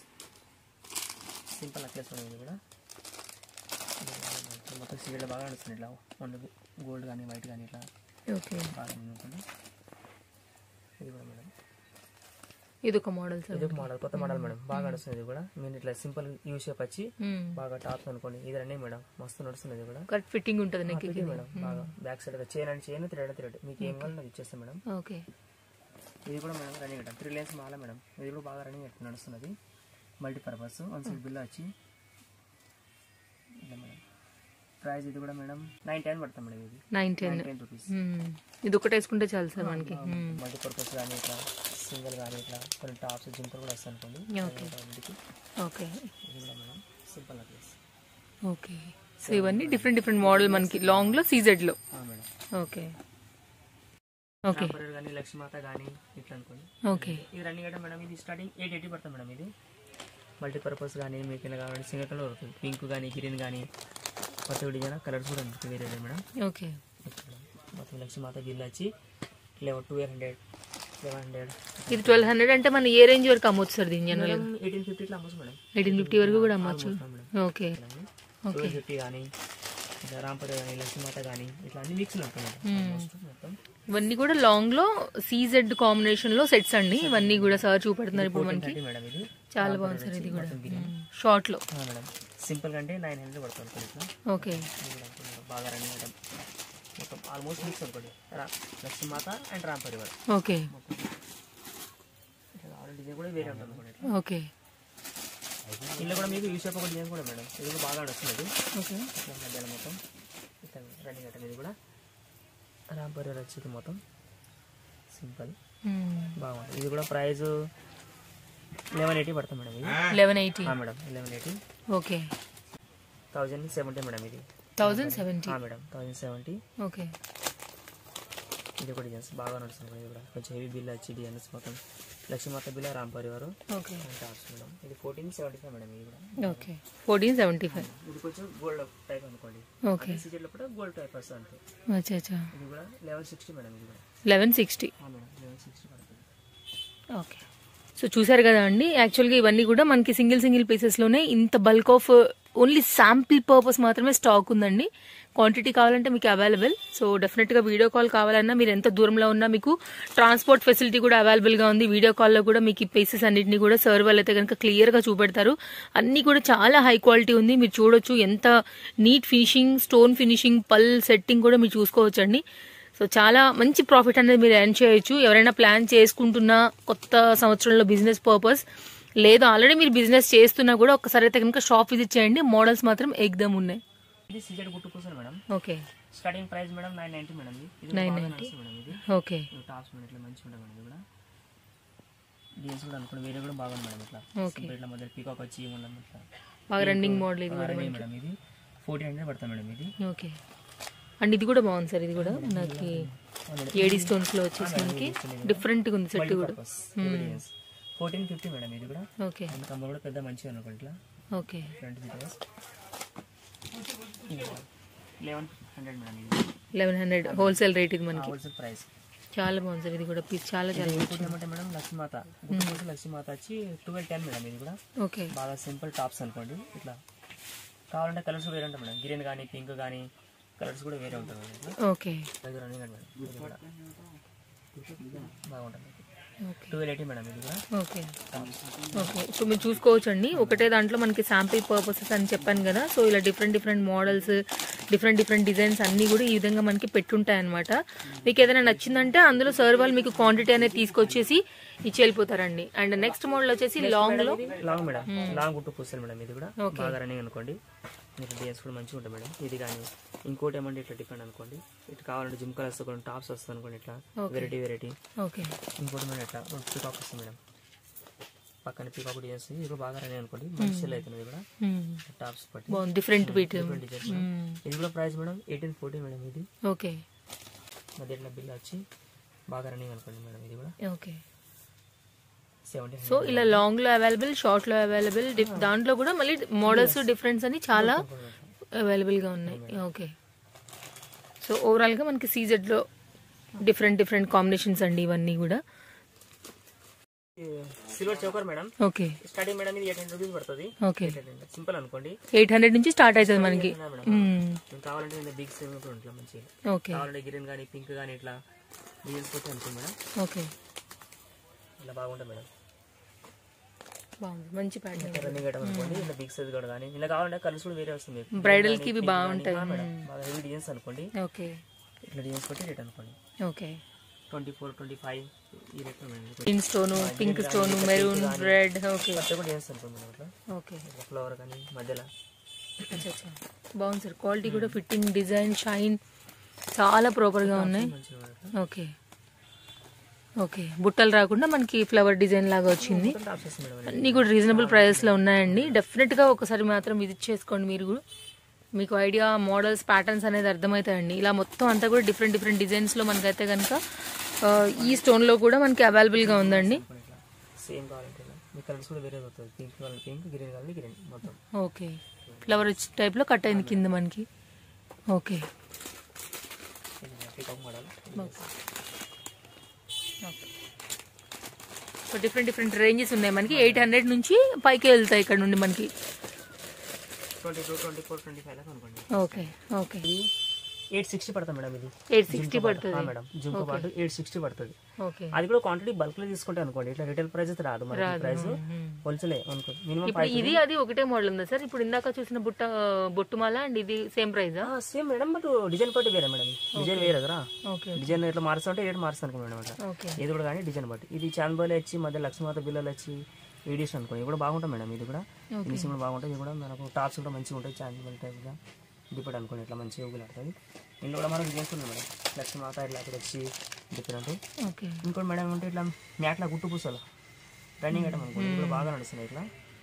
సింపుల్ నెక్లెస్ మేడం ఇది కూడా ఇది బాగా మొత్తం సీరియల్ బాగా నడుస్తుంది ఇట్లా ఓన్లీ గోల్డ్ కానీ వైట్ కానీ ఇట్లా ఓకే బాగా అనుకోండి ఇది కూడా మేడం ఇది ఒక మోడల్ సార్ ఇది ఒక మోడల్ కొత్త మోడల్ మేడం బాగా నడుస్తుంది ఇది కూడా మీరు ఇట్లా సింపుల్ యూ షేప్ వచ్చి బాగా టాప్ అనుకోండి ఇది రండి మేడం మస్తు నడుస్తుంది ఇది కూడా కరెక్ట్ ఫిట్టింగ్ ఉంటుంది నెక్ ఇది మేడం బాగా back side chain and chain thread thread మీకు ఏం కావాలో నాకు ఇచ్చేస్తాం మేడం ఓకే ఇది కూడా madam running madam three lines మాల మేడం ఇది కూడా బాగా రన్నింగ్ ఎట్లా నడుస్తున్నది మల్టీపర్పస్ వన్ సైడ్ బిల్ వచ్చి ఇట్లా మేడం ప్రైస్ ఇది కూడా మేడం నైన్ టెన్ పడుతుంది మేడం ఇది నైన్ టెన్ టెన్ రూపీస్ ఇది ఒకటి వేసుకుంటే చాలు సార్ మనకి మల్టీపర్పస్ కానీ ఇట్లా సింగిల్ కానీ ఇట్లా కొన్ని టాప్స్ జింకర్ కూడా వస్తాయి అనుకోండి ఓకే ఇంటికి ఓకే ఇది కూడా madam simple necklace okay so ఇవన్నీ డిఫరెంట్ డిఫరెంట్ మోడల్ మనకి లాంగ్ లో సీజెడ్ లో మేడం ఓకే ఓకే టెంపరీ కానీ లక్ష్మీమాత కానీ ఇట్లా అనుకోండి ఓకే ఇది రన్నింగ్ అంటే మేడం ఇది స్టార్టింగ్ ఎయిట్ ఎయిటీ పడుతుంది మేడం ఇది మల్టీపర్పస్ కానీ మీకు ఇలా కావాలంటే సింగిల్ కలర్ దొరుకుతుంది పింక్ కానీ గ్రీన్ కానీ కొత్త డిజైన్ కలర్స్ కూడా ఉంటుంది వేరే వేరే మేడం ఓకే మొత్తం లక్ష్మీమాత బిల్ వచ్చి eleven two hundred eleven hundred ఇది ట్వెల్వ్ హండ్రెడ్ అంటే మనం ఏ రేంజ్ వరకు అమ్మొచ్చు సార్ దీని జనరల్ మేడం ఎయిటీన్ ఫిఫ్టీ ఇట్లా అమ్మచ్చు మేడం ఎయిటీన్ ఫిఫ్టీ వరకు కూడా అమ్మొచ్చు మేడం ఓకే టూ ఫిఫ్టీ కానీ ఇట్లా రాంపతి కానీ లక్ష్మీమాత కానీ ఇట్లా అన్ని మిక్స్ ఉంటుంది Almost మొత్తం ఇవన్నీ కూడా లాంగ్ లో సీజెడ్ కాంబినేషన్ లో సెట్స్ అండి ఇవన్నీ కూడా సార్ చూపెడుతున్నారు ఇప్పుడు మనకి థర్టీ మేడం ఇది చాలా బాగుంది సార్ ఇది కూడా షార్ట్ లో ఆ, మేడం సింపుల్ అంటే నైన్ హండ్రెడ్ పడుతుంది అనుకోండి ఇట్లా ఓకే ఇది కూడా అనుకోండి మేడం. బాగా రన్నింగ్ మేడం మొత్తం ఆల్మోస్ట్ మిక్స్ అనుకోండి రా- లక్ష్మీమాత అండ్ రామ్ పరివార్ ఓకే మొత్తం ఇట్లా కావాలంటే డిజైన్ కూడా వేరే ఉంటుంది అనుకోండి ఇట్లా ఓకే ఇందులో కూడా మీకు యూస్ ఒక డిజైన్ కూడా మేడం ఇది కూడా బాగా నడుస్తుంది ఓకే ఇట్లా మధ్యాహ్నం మొత్తం ఇట్లా రన్నింగ్ ఐటమ్ ఇది కూడా రామ్ పరివార్ వచ్చేది మొత్తం సింపుల్ బాగుంటుంది ఇది కూడా ప్రైస్ లెవెన్ ఎయిటీ పడుతుంది మేడం ఇది లెవెన్ ఎయిటీ ఆ, madam eleven eighty okay thousand seventy madam ఇది థౌజండ్ సెవెంటీ ఆ, మేడం థౌజండ్ సెవెంటీ ఓకే ఇది కూడా డిజైన్స్ బాగా నడుస్తుంది మేడం ఇది కూడా కొంచెం హెవీ బిల్ వచ్చి డిజైన్స్ మొత్తం లక్ష్మీమాత bill Ram పరివారు okay tops madam ఇది ఫోర్టీన్ సెవెంటీ ఫైవ్ మేడం ఇది కూడా ఓకే ఫోర్టీన్ సెవెంటీ ఫైవ్ ఇది కొంచెం గోల్డ్ టైప్ అనుకోండి ఓకే సీజన్లో కూడా గోల్డ్ టైప్ వస్తుంది అంతే అచ్చా అచ్చా ఇది కూడా లెవెన్ సిక్స్టీ మేడం ఇది కూడా లెవెన్ సిక్స్టీ ఆ, మేడం లెవెన్ సిక్స్టీ పడుతుంది ఓకే సో చూసారు కదా అండి యాక్చువల్గా ఇవన్నీ కూడా మనకి సింగిల్ సింగిల్ పీసెస్లోనే ఇంత bulk of only sample purpose మాత్రమే స్టాక్ ఉందండి క్వాంటిటీ కావాలంటే మీకు అవైలబుల్ సో డెఫినెట్గా వీడియో కాల్ కావాలన్నా మీరు ఎంత దూరంలో ఉన్నా మీకు ట్రాన్స్పోర్ట్ ఫెసిలిటీ కూడా అవైలబుల్గా ఉంది వీడియో కాల్లో కూడా మీకు ఈ పీసెస్ అన్నింటినీ కూడా సర్వ్ వాళ్ళు అయితే కనుక క్లియర్గా చూపెడతారు అన్నీ కూడా చాలా హై క్వాలిటీ ఉంది మీరు చూడొచ్చు ఎంత neat finishing stone finishing pearl setting కూడా మీరు చూసుకోవచ్చండి సో చాలా మంచి ప్రాఫిట్ అనేది మీరు ఎర్న్ చేయొచ్చు ఎవరైనా ప్లాన్ చేసుకుంటున్నా కొత్త సంవత్సరంలో బిజినెస్ పర్పస్ లేదు ఆల్రెడీ మీరు బిజినెస్ చేస్తున్నా కూడా ఒకసారి అయితే కనుక షాప్ విజిట్ చేయండి మోడల్స్ మాత్రం ఎగ్దమ్ ఉన్నాయి ఇది సీజెడ్ గుట్టు కోసం madam okay starting price madam nine ninety madam ఇది ఇది 990. బాగా నడుస్తుంది మేడం ఇది ఓకే ఇది టాప్స్ మేడం ఇట్లా మంచిగా ఉంటుంది మేడం ఇది కూడా డిజైన్స్ కూడా అనుకోండి వేరే కూడా బాగుంది మేడం ఇట్లా Okay. సింపుల్ ఇట్లా మధ్య పీకాక్ వచ్చి ఉండడం ఇట్లా బాగా రన్నింగ్ మోడల్ ఇది కూడా రన్నింగ్ మేడం ఇది ఫోర్టీన్ హండ్రెడ్ పడుతుంది మేడం ఇది ఓకే అండ్ ఇది కూడా బాగుంది సార్ ఇది కూడా మనకి ఏడి స్టోన్స్ లో వచ్చేసి మనకి డిఫరెంట్ గా ఉంది సెట్ కూడా ఫోర్టీన్ ఫిఫ్టీ మేడం ఇది కూడా ఓకే అండ్ కమ్మలు కూడా పెద్ద మంచిగా అనుకోండి ఇట్లా okay front details eleven hundred madam ఇది లెవెన్ హండ్రెడ్ హోల్సేల్ రేట్ ఇది మనకి హోల్సేల్ ప్రైస్ చాలా బాగుంది సార్ ఇది కూడా పీస్ చాలా చాలా ఇంకోటి ఏమంటే మేడం లక్ష్మీమాత గుట్టు కోసం లక్ష్మీమాత వచ్చి ట్వెల్వ్ టెన్ మేడం ఇది కూడా ఓకే బాగా సింపుల్ టాప్స్ అనుకోండి ఇట్లా కావాలంటే కలర్స్ వేరే ఉంటాయి మేడం గ్రీన్ కానీ పింక్ కానీ కలర్స్ కూడా వేరే ఉంటుంది మేడం ఇట్లా ఓకే దగ్గర ఉన్నాయి మేడం ఇది కూడా బాగుంటుంది ఓకే ట్వెల్వ్ ఎయిటీ మేడం ఇది కూడా ఓకే ఓకే సో మీరు చూసుకోవచ్చండి ఒకటే దాంట్లో మనకి శాంపిల్ పర్పసెస్ అని చెప్పాను కదా సో ఇలా different different models different different designs అన్నీ కూడా ఈ విధంగా మనకి పెట్టుంటాయి అనమాట మీకు ఏదైనా నచ్చిందంటే అందులో సర్ వాళ్ళు మీకు క్వాంటిటీ అనేది తీసుకొచ్చేసి ఇచ్చి వెళ్ళిపోతారండి అండ్ నెక్స్ట్ మోడల్ వచ్చేసి లాంగ్ లో లాంగ్ మేడం లాంగ్ గుట్టు పూసారు మేడం ఇది కూడా బాగా రన్నింగ్ అనుకోండి మీకు డిజైన్స్ కూడా మంచిగా ఉంటాయి మేడం ఇది కానీ ఇంకోటి ఏమంటే ఇట్లా డిఫరెంట్ అనుకోండి ఇట్లా కావాలంటే జిమ్ కలర్స్ కొన్ని టాప్స్ వస్తుంది అనుకోండి ఇట్లా వెరైటీ వెరైటీ ఓకే ఇంకోటి మేడం ఇట్లా పీకాక్ వస్తుంది మేడం పక్కన పీకాక్ డిజైన్స్ ఇది కూడా బాగా రన్నింగ్ అనుకోండి మంచి సెల్ అవుతుంది ఇది కూడా టాప్స్ పట్టి బాగుంది డిఫరెంట్ బీట్ డిఫరెంట్ డిజైన్స్ ఇది కూడా price madam eighteen forty madam ఇది ఓకే మధ్య ఇట్లా బిల్ వచ్చి బాగా రన్నింగ్ అనుకోండి మేడం ఇది కూడా ఓకే సెవెంటీ సో ఇలా లాంగ్ లో అవైలబుల్ షార్ట్ లో అవైలబుల్ దాంట్లో కూడా మళ్ళీ మోడల్స్ డిఫరెన్స్ అని చాలా అవైలబుల్ గా ఉన్నాయి ఓకే సో ఓవరాల్ గా మనకి సీజెడ్ లో డిఫరెంట్ డిఫరెంట్ కాంబినేషన్స్ అండి ఇవన్నీ కూడా silver choker madam okay starting madam ఇది ఎయిట్ హండ్రెడ్ రూపీస్ పడుతుంది ఓకే సింపుల్ అనుకోండి ఎయిట్ హండ్రెడ్ నుంచి స్టార్ట్ అవుతుంది మనకి ఇలా మేడం మ్మ్. మీకు కావాలంటే ఇంత బిగ్ సేమ్ కూడా ఉంటుంది మంచిగా ఓకే కావాలంటే గ్రీన్ కానీ పింక్ కానీ ఇట్లా డిజైన్స్ పోతే అనుకోండి మేడం ఓకే ఇలా బాగుంటుంది మేడం బాగుంది మంచి ప్యాటర్న్ రన్నింగ్ ఐటమ్ అనుకోండి ఇలా బిగ్ సైజ్ కూడా కానీ ఇలా కావాలంటే కలర్స్ కూడా వేరే వస్తుంది మీకు. బ్రైడల్ కానీ, కి ఇవి pink కానీ, బాగుంటాయి ఆ మేడం బాగా హెవీ డిజైన్స్ అనుకోండి ఓకే ఇట్లా డిజైన్స్ కొట్టి రేట్ అనుకోండి okay twenty four twenty five ఈ rate madam green stone pink stone maroon red okay కొత్త కూడా డిజైన్స్ అనుకోండి మేడం ఇట్లా ఓకే ఇట్లా ఫ్లవర్ కానీ మధ్యలో అచ్చా అచ్చా బాగుంది సార్ క్వాలిటీ కూడా ఫిట్టింగ్ డిజైన్ షైన్ చాలా ప్రాపర్గా ఉన్నాయి మంచిగా ఉన్నాయి ఇట్లా. ఓకే ఓకే బుట్టలు రాకుండా మనకి ఫ్లవర్ డిజైన్ లాగా వచ్చింది టాప్స్ వస్తుంది మేడం అన్నీ కూడా రీజనబుల్ ప్రైస్లో ఉన్నాయండి డెఫినెట్గా ఒకసారి మాత్రం విజిట్ చేసుకోండి మీరు కూడా మీకు ఐడియా మోడల్స్ ప్యాటర్న్స్ అనేది అర్థమవుతాయండి ఇలా మొత్తం అంతా కూడా డిఫరెంట్ డిఫరెంట్ డిజైన్స్లో మనకైతే కనుక ఆ, ఈ స్టోన్లో కూడా మనకి అవైలబుల్గా ఉందండి అనుకోండి ఇట్లా సేమ్ కావాలంటే ఇలా మీ కలర్స్ కూడా వేరే వస్తుంది పింక్ కావాలి పింక్ గ్రీన్ కావాలి గ్రీన్ మొత్తం ఓకే ఫ్లవర్ టైప్లో కట్ అయింది కింద మనకి okay peacock model so different different ranges ఉన్నాయి మనకి ఎయిట్ హండ్రెడ్ నుంచి పైకి వెళ్తాయి ఇక్కడ నుండి మనకి twenty two twenty four twenty five లాగా అనుకోండి ఓకే ఓకే ఎయిట్ సిక్స్టీ పడుతుంది మేడం ఇది ఎయిట్ సిక్స్టీ పడుతుంది ఆ మేడం జిమ్తో పాటు ఎయిట్ సిక్స్టీ పడుతుంది ఓకే అది కూడా క్వాంటిటీ బల్క్ లో తీసుకుంటే అనుకోండి ఇట్లా రిటైల్ ప్రైస్ అయితే రాదు మరి ప్రైస్ హోల్సేల్ అనుకో మినిమం ఇప్పుడు ఇది అది ఒకటే మోడల్ ఉందా సార్ ఇప్పుడు ఇందాక చూసిన బుట్ట బొట్టుమాల అండ్ ఇది సేమ్ ప్రైజా సేమ్ మేడం బట్ డిజైన్ బట్టి వేరే మేడం డిజైన్ వేరే కదా ఓకే డిజైన్ ఇట్లా మారుస్తుంటే రేట్ మారుస్తాను అనుకో మేడం అట్లా ఓకే ఇది కూడా కానీ డిజైన్ బట్టి ఇది చాందబాలి వచ్చి మధ్య లక్ష్మీమాత బిల్లలు వచ్చి ఎడిషన్ అనుకో ఇది కూడా బాగుంటుంది మేడం ఇది కూడా ఫినిషింగ్ కూడా బాగుంటుంది ఇది కూడా మనకు టాప్స్ కూడా మంచిగా ఉంటాయి చాందబాలి టైప్గా డిపెండ్ అనుకోండి ఇట్లా మంచిగా ఊగులాడుతుంది ఇందులో కూడా మనకు డిజైన్స్ ఉన్నాయి మేడం లక్ష్మీమాత ఇట్లా అక్కడ వచ్చి డిఫరెంట్ ఓకే ఇంకోటి మేడం ఏమంటే ఇట్లా మ్యాట్లా గుట్టు పూసలు రన్నింగ్ ఐటమ్ అనుకోండి ఇప్పుడు బాగా నడుస్తున్నాయి ఇట్లా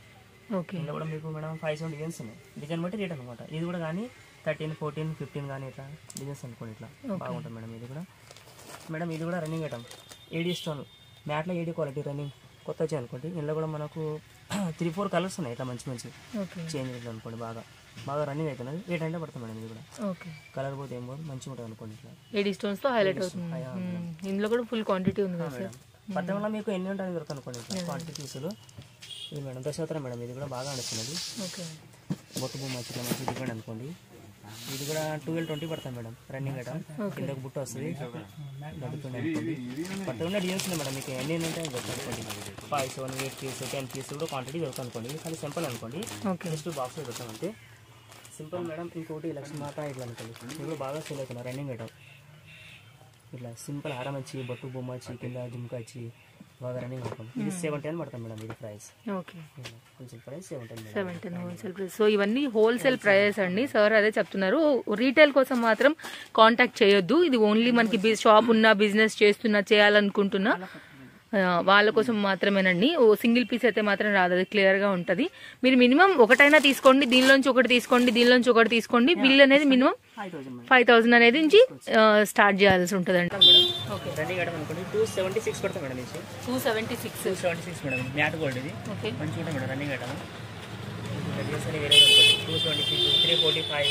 ఓకే ఇందులో కూడా మీకు మేడం ఫైవ్ సెవెన్ డిజైన్స్ ఉన్నాయి డిజైన్ బట్టి రేట్ అనమాట ఇది కూడా కానీ థర్టీన్ ఫోర్టీన్ ఫిఫ్టీన్ కానీ ఇట్లా డిజైన్స్ అనుకోండి ఇట్లా బాగుంటుంది మేడం ఇది కూడా మేడం ఇది కూడా రన్నింగ్ ఐటమ్ ఏడీ స్టోన్ మ్యాట్లో ఏడీ క్వాలిటీ రన్నింగ్ కొత్త వచ్చాయి అనుకోండి ఇందులో కూడా మనకు త్రీ ఫోర్ కలర్స్ ఉన్నాయి ఇట్లా మంచి మంచి ఓకే చేంజ్ అవుతుంది అనుకోండి బాగా బాగా రన్నింగ్ అవుతున్నది ఎయిట్ హండ్రెడ్ పడుతుంది మేడం ఇది కూడా ఓకే కలర్ పోతే ఏం పోదు మంచిగా ఉంటుంది అనుకోండి ఇట్లా ఏడీ స్టోన్స్తో హైలైట్ అవుతుంది అయ్యా, మ్మ్. ఇందులో కూడా ఫుల్ క్వాంటిటీ ఉంది కదా మేడం పట్టణంలో మీకు ఎన్ని ఉంటాయి దొరుకుతుంది అనుకోండి ఇట్లా క్వాంటిటీ పీసులు ఇది మేడం దశోత్తరం మేడం ఇది కూడా బాగా నడుస్తున్నది ఓకే బొట్టు బొమ్మ ఇట్లా మంచి డిపెండ్ అనుకోండి ఇది కూడా ట్వెల్వ్ ట్వంటీ పడుతుంది మేడం రన్నింగ్ అట కింద ఒక బుట్ట వస్తుంది నడుపుతుంది అనుకోండి పట్టుకున్న డిజైన్స్ ఉన్నాయి మేడం మీకు ఎన్ని ఉంటాయి దొరుకుతుంది అనుకోండి five seven eight piece ten piece కూడా క్వాంటిటీ దొరుకుతుంది అనుకోండి ఇది కానీ సింపుల్ అనుకోండి ఓకే జస్ట్ బాక్స్ దొరుకుతాం అంతే సింపుల్ మేడం ఇంకోటి లక్ష్మీ మాత ఇట్లా అనుకోండి ఇది కూడా బాగా సేల్ అవుతున్నారు రన్నింగ్ ఐటమ్ ఇట్లా సింపుల్ హారం వచ్చి బొట్టు బొమ్మ వచ్చి కింద జుమ్కా వచ్చి బాగా రన్నింగ్ అనుకోండి ఇది సెవెన్ టెన్ పడుతుంది మేడం ఇది ప్రైస్ ఓకే కొంచెం price seven ten madam seven ten wholesale price so ఇవన్నీ హోల్సేల్ ప్రైస్ అండి సార్ అదే చెప్తున్నారు రీటైల్ కోసం మాత్రం కాంటాక్ట్ చేయొద్దు ఇది ఓన్లీ మనకి బి- షాప్ ఉన్నా బిజినెస్ చేస్తున్నా చేయాలనుకుంటున్నా ఆ, వాళ్ళ కోసం మాత్రమేనండి ఓ సింగిల్ పీస్ అయితే మాత్రం రాదు అది క్లియర్ గా ఉంటది మీరు మినిమం ఒకటైనా తీసుకోండి దీనిలోంచి ఒకటి తీసుకోండి దీనిలోంచి ఒకటి తీసుకోండి బిల్ అనేది minimum five thousand madam five thousand అనేది నుంచి స్టార్ట్ చేయాల్సి ఉంటుందండి ఓకే రన్నింగ్ ఐటమ్ అనుకోండి టూ సెవెంటీ సిక్స్ పడుతుంది మేడం ఇది two seventy six two seventy six madam matte gold ఇది ఓకే మంచిగా ఉంటుంది మేడం రన్నింగ్ ఐటమ్ డిజైన్స్ అని వేరే two seventy six three forty five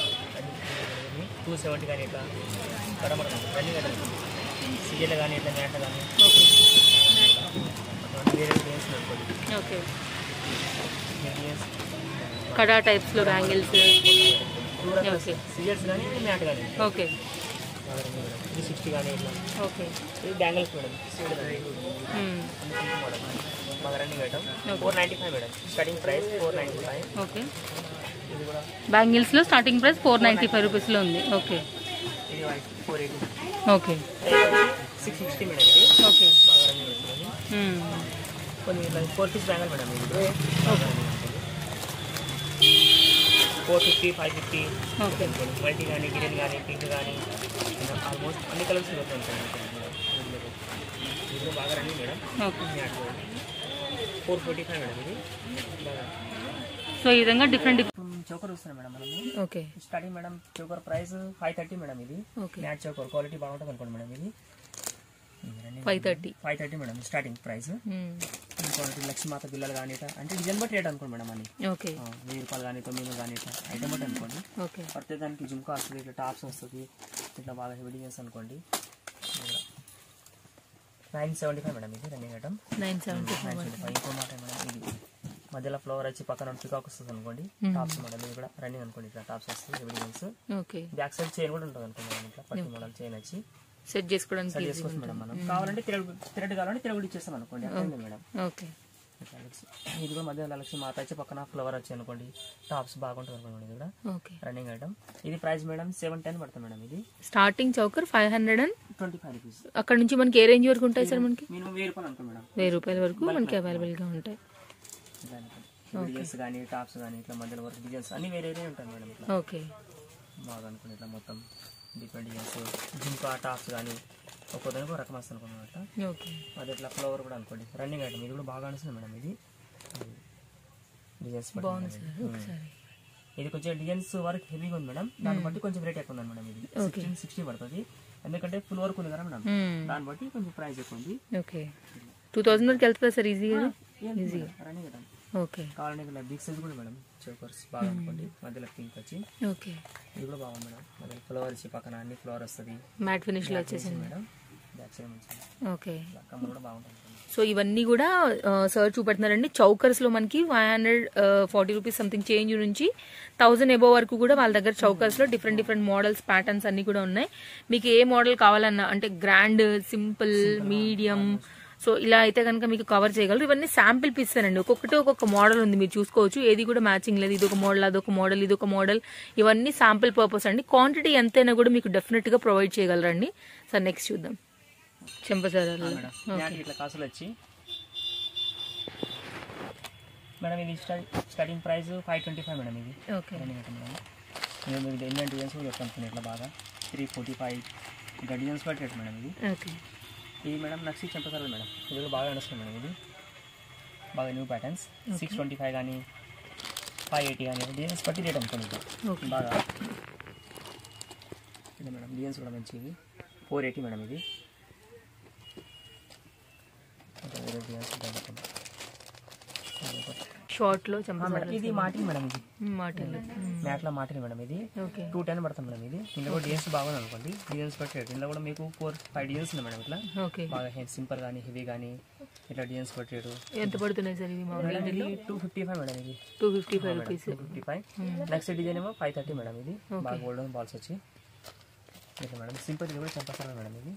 two seventy కానీ ఇట్లా ఇక్కడ మనం రన్నింగ్ ఐటమ్ సీజన్లు కానీ ఇట్లా మ్యాట్లు కానీ ఓకే వేరే డిజైన్స్ అనుకోండి ఓకే డిజైన్స్ కడా టైప్స్ లో బ్యాంగిల్స్ ఓకే సీజర్స్ కానీ మ్యాట్ కానీ ఓకే త్రీ సిక్స్టీ కానీ ఇట్లా ఓకే ఇది బ్యాంగిల్స్ మేడం సీడ్ కానీ మ్మ్. మోడల్ బాగా running item four ninety five madam starting price four ninety five okay ఇది కూడా బ్యాంగిల్స్ లో starting price four ninety five rupees లో ఉంది ఓకే ఇది four eighty okay six sixty madam ఇది ఓకే బాగా రన్నింగ్ అవుతుంది మ్మ్. కొన్ని ఇట్లా ఫోర్ పీస్ బ్యాంగిల్ మేడం ఇది four fifty five fifty okay multi కానీ గ్రీన్ కానీ పింక్ కానీ ఆల్మోస్ట్ అన్ని కలర్స్ దొరుకుతాయి ఇది బాగా running madam okay four forty five madam ఇది బాగా సో ఈ విధంగా డిఫరెంట్ చౌకర్ వస్తుంది మేడం మనము okay starting madam choker price five thirty madam ఇది ఓకే మ్యాట్ చౌకర్ క్వాలిటీ బాగుంటుంది అనుకోండి మేడం ఇది five thirty five thirty madam starting price quality లక్ష్మీమాత పిల్లలు కానీ ఇట్లా అంటే డిజైన్ బట్టి రేట్ అనుకోండి మేడం అని ఓకే ఆ, వెయ్యి రూపాయలు కానీ తొమ్మిది వందలు కానీ ఇట్లా ఐటమ్ బట్టి అనుకోండి ఓకే పడితే దానికి జుమ్కా వస్తుంది ఇట్లా టాప్స్ వస్తుంది ఇట్లా బాగా హెవీ డిజైన్స్ అనుకోండి నైన్ సెవెంటీ ఫైవ్ మేడం ఇది running item nine seventy nine seventy five ఇంకో మాట మేడం ఇది మధ్యలో ఫ్లవర్ వచ్చి పక్కన పికాక్ వస్తుంది అనుకోండి టాప్స్ మేడం ఇది కూడా రన్నింగ్ అనుకోండి ఇట్లా టాప్స్ వస్తుంది heavy designs okay back side chain కూడా ఉంటుంది అనుకోండి మేడం ఇట్లా పట్టి మోడల్ చైన్ వచ్చి సెట్ చేసుకోవడానికి సెట్ చేసుకోవచ్చు మేడం మనం కావాలంటే తిరగ తిరగడు కావాలంటే తిరగడు ఇచ్చేస్తాం అనుకోండి అట్లా ఉంది మేడం ఓకే ఇట్లా లక్ష్మి. ఇది కూడా మధ్య లక్ష్మి మాత వచ్చి పక్కన ఫ్లవర్ వచ్చి అనుకోండి టాప్స్ బాగుంటుంది అనుకోండి ఇది కూడా ఓకే రన్నింగ్ ఐటమ్ ఇది ప్రైస్ మేడం సెవెన్ టెన్ పడుతుంది మేడం ఇది starting choker five hundred and twenty five rupees అక్కడ నుంచి మనకి ఏ రేంజ్ వరకు ఉంటాయి సార్ మనకి మినిమం వెయ్యి రూపాయలు అనుకో మేడం వెయ్యి రూపాయల వరకు మనకి అవైలబుల్ గా ఉంటాయి డిజైన్స్ కానీ టాప్స్ కానీ ఇట్లా మధ్యలో వర్క్ డిజైన్స్ అన్ని వేరే వేరే ఉంటాయి మేడం ఇట్లా ఓకే బాగా అనుకోండి ఇట్లా మొత్తం డిఫరెంట్ డిజైన్స్ జింకా టాప్స్ కానీ ఒక్కొక్కదానికి ఒక రకం వస్తుంది అనుకోండి అట్లా ఓకే అది ఇట్లా ఫ్లవర్ కూడా అనుకోండి రన్నింగ్ ఐటమ్ ఇది కూడా బాగా అనిస్తుంది మేడం ఇది డిజైన్స్ బాగుంది సార్ ఒకసారి ఇది కొంచెం డిజైన్స్ వర్క్ హెవీగా ఉంది మేడం దాన్ని బట్టి కొంచెం రేట్ ఎక్కువ ఉంది మేడం ఇది సిక్స్టీన్ సిక్స్టీ పడుతుంది ఎందుకంటే ఫుల్ వర్క్ ఉంది కదా మేడం దాన్ని బట్టి కొంచెం ప్రైస్ ఎక్కువ ఉంది ఓకే టూ థౌజండ్ వరకు వెళ్తుందా సార్ ఈజీగా ఈజీ రన్నింగ్ ఐటమ్ ఓకే కావాలంటే ఇలా బిగ్ సైజ్ కూడా మేడం చోకర్స్ బాగా అనుకోండి మధ్యలో పింక్ వచ్చి ఓకే ఇది కూడా బాగుంది మేడం మధ్యలో ఫ్లవర్ వచ్చి పక్కన అన్ని ఫ్లవర్ వస్తుంది మ్యాట్ ఫినిష్ లో వచ్చేసింది మేడం బ్యాక్ సైడ్ మంచిగా ఓకే కమ్మ కూడా బాగుంటుంది సో ఇవన్నీ కూడా సార్ చూపెడుతున్నారండి చౌకర్స్ లో మనకి five hundred forty rupees something change నుంచి థౌసండ్ ఎబో వరకు కూడా వాళ్ళ దగ్గర చౌకర్స్ లో డిఫరెంట్ డిఫరెంట్ మోడల్స్ ప్యాటర్న్స్ అన్ని కూడా ఉన్నాయి మీకు ఏ మోడల్ కావాలన్నా అంటే గ్రాండ్ సింపుల్ మీడియం సో ఇలా అయితే కనుక మీకు కవర్ చేయగలరు ఇవన్నీ శాంపిల్ పీస్ అండి ఒక్కొక్కటి ఒక్కొక్క మోడల్ ఉంది మీరు చూసుకోవచ్చు ఏది కూడా మ్యాచింగ్ లేదు ఇది ఒక మోడల్ అదొక మోడల్ ఇది ఒక మోడల్ ఇవన్నీ శాంపిల్ పర్పస్ అండి క్వాంటిటీ ఎంతైనా కూడా మీకు డెఫినెట్ గా ప్రొవైడ్ చేయగలరండి సార్ నెక్స్ట్ చూద్దాం చెంపసారాలు మేడం మ్యాట్ ఇట్లా కాసులు వచ్చి మేడం ఇది starting price five twenty five madam ఇది ఓకే రన్నింగ్ ఐటమ్ మేడం నేను మీకు ఇండియన్ డిజైన్స్ కూడా చెప్తాను ఇట్లా బాగా త్రీ ఫోర్టీ ఫైవ్ ఇంకా డిజైన్స్ బట్టి రేట్ మేడం ఇది ఓకే ఇది మేడం నక్సీ చెంపసారు మేడం ఇది కూడా బాగా నడుస్తుంది మేడం ఇది బాగా new patterns six twenty five కానీ ఫైవ్ ఎయిటీ కానీ డిజైన్స్ బట్టి రేట్ అనుకోండి ఇది. ఓకే బాగా ఇది మేడం డిజైన్స్ కూడా మంచివి ఫోర్ ఎయిటీ మేడం ఇది ఇంకా వేరే డిజైన్స్ ఉంటాయి అనుకోండి. షార్ట్లో ఆ, చంపా మేడం ఇది మాటిల్ మేడం ఇది మాటలు మ్యాట్లో మాటిల్ మేడం ఇది ఓకే టూ టెన్ పడుతుంది మేడం ఇది ఇందులో కూడా డిజైన్స్ బాగుంది అనుకోండి డిజైన్స్ బట్టి రేట్ ఇందులో కూడా మీకు ఫోర్ ఫైవ్ డిజైన్స్ ఉన్నాయి మేడం ఇట్లా ఓకే బాగా సింపుల్ కానీ హెవీ కానీ ఇట్లా డిజైన్స్ బట్టి రేటు ఎంత పడుతున్నాయి సార్ ఇది మామూలుగా మేడం ఇది టూ ఫిఫ్టీ ఫైవ్ మేడం ఇది two fifty five rupees two fifty five next design ఏమో ఫైవ్ థర్టీ మేడం ఇది బాగా గోల్డెన్ బాల్స్ వచ్చి ఇట్లా మేడం సింపుల్ ఇది కూడా చంపస్తారు మేడం ఇది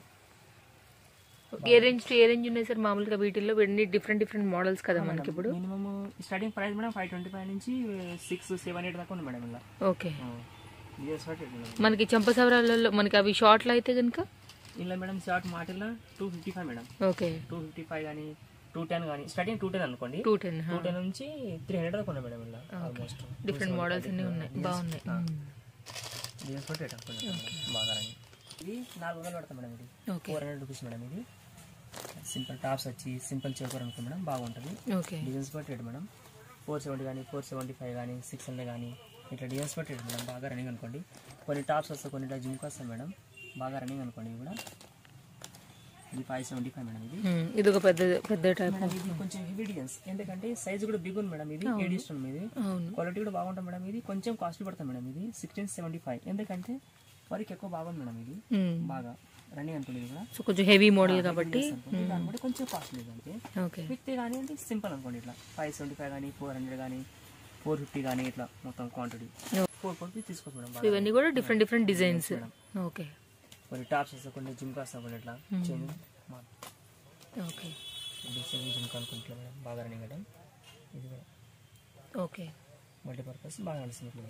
ఏ రేంజ్ టు ఏ రేంజ్ ఉన్నాయి సార్ మామూలుగా వీటిల్లో ఇవన్నీ డిఫరెంట్ డిఫరెంట్ మోడల్స్ కదా మనకి ఇప్పుడు minimum starting price madam five twenty five నుంచి సిక్స్ సెవెన్ ఎయిట్ దాకా ఉంది మేడం ఇలా ఓకే డిజైన్స్ బట్టి రేట్ మేడం మనకి చంపసవరాలలో మనకి అవి షార్ట్లో అయితే కనుక ఇలా మేడం షార్ట్ మాటల్లో two fifty five madam okay two fifty five కానీ టూ టెన్ కానీ స్టార్టింగ్ టూ టెన్ అనుకోండి టూ టెన్ టూ టెన్ నుంచి త్రీ హండ్రెడ్ దాకా ఉన్నాయి మేడం ఇలా ఆల్మోస్ట్ డిఫరెంట్ మోడల్స్ అన్నీ ఉన్నాయి బాగున్నాయి డిజైన్స్ బట్టి రేట్ అనుకోండి బాగా రండి. ఇది నాలుగు వందలు పడతాం మేడం ఇది okay four hundred rupees madam ఇది సింపుల్ టాప్స్ వచ్చి సింపుల్ చౌకర్ అనుకో మేడం బాగుంటుంది ఓకే డిజైన్స్ బట్టి రేట్ మేడం ఫోర్ సెవెంటీ కానీ ఫోర్ సెవెంటీ ఫైవ్ కానీ సిక్స్ హండ్రెడ్ కానీ ఇట్లా డిజైన్స్ బట్టి రేట్ మేడం బాగా రన్నింగ్ అనుకోండి కొన్ని టాప్స్ వస్తాయి కొన్ని ఇట్లా జిమ్కి వస్తాయి మేడం బాగా రన్నింగ్ అనుకోండి ఇవి కూడా ఇది ఫైవ్ సెవెంటీ ఫైవ్ మేడం ఇది ఇది ఒక పెద్ద పెద్ద టైప్ మేడం ఇది కొంచెం హెవీ డిజైన్స్ ఎందుకంటే సైజ్ కూడా బిగ్ ఉంది మేడం ఇది ఏడి ఇష్టం ఇది అవును క్వాలిటీ కూడా బాగుంటుంది మేడం ఇది కొంచెం కాస్ట్లీ పడుతుంది మేడం ఇది సిక్స్టీన్ సెవెంటీ ఫైవ్ ఎందుకంటే వరకు ఎక్కువ బాగుంది మేడం ఇది బాగా రన్నింగ్ అనుకోండి ఇది కూడా సో కొంచెం హెవీ మోడల్ కాబట్టి అనుకోండి. దాన్ని బట్టి కొంచెం కాస్ట్లీ అంతే ఓకే ఫిఫ్త్ కానీ అంటే సింపుల్ అనుకోండి ఇట్లా ఫైవ్ సెవెంటీ ఫైవ్ కానీ ఫోర్ హండ్రెడ్ కానీ ఫోర్ ఫిఫ్టీ కానీ ఇట్లా మొత్తం క్వాంటిటీ ఫోర్ ఫోర్టీ తీసుకోవచ్చు మేడం బాగా. ఇవన్నీ కూడా డిఫరెంట్ డిఫరెంట్ డిజైన్స్ ఓకే కొన్ని టాప్స్ వస్తాయి కొన్ని జిమ్ వస్తాయి కొన్ని ఇట్లా చేంజ్ ఓకే డిసైన్ జిమ్ అనుకుంటున్నాం మేడం బాగా రన్నింగ్ అంటే ఇది కూడా ఓకే మల్టీపర్పస్ బాగా నడుస్తుంది మేడం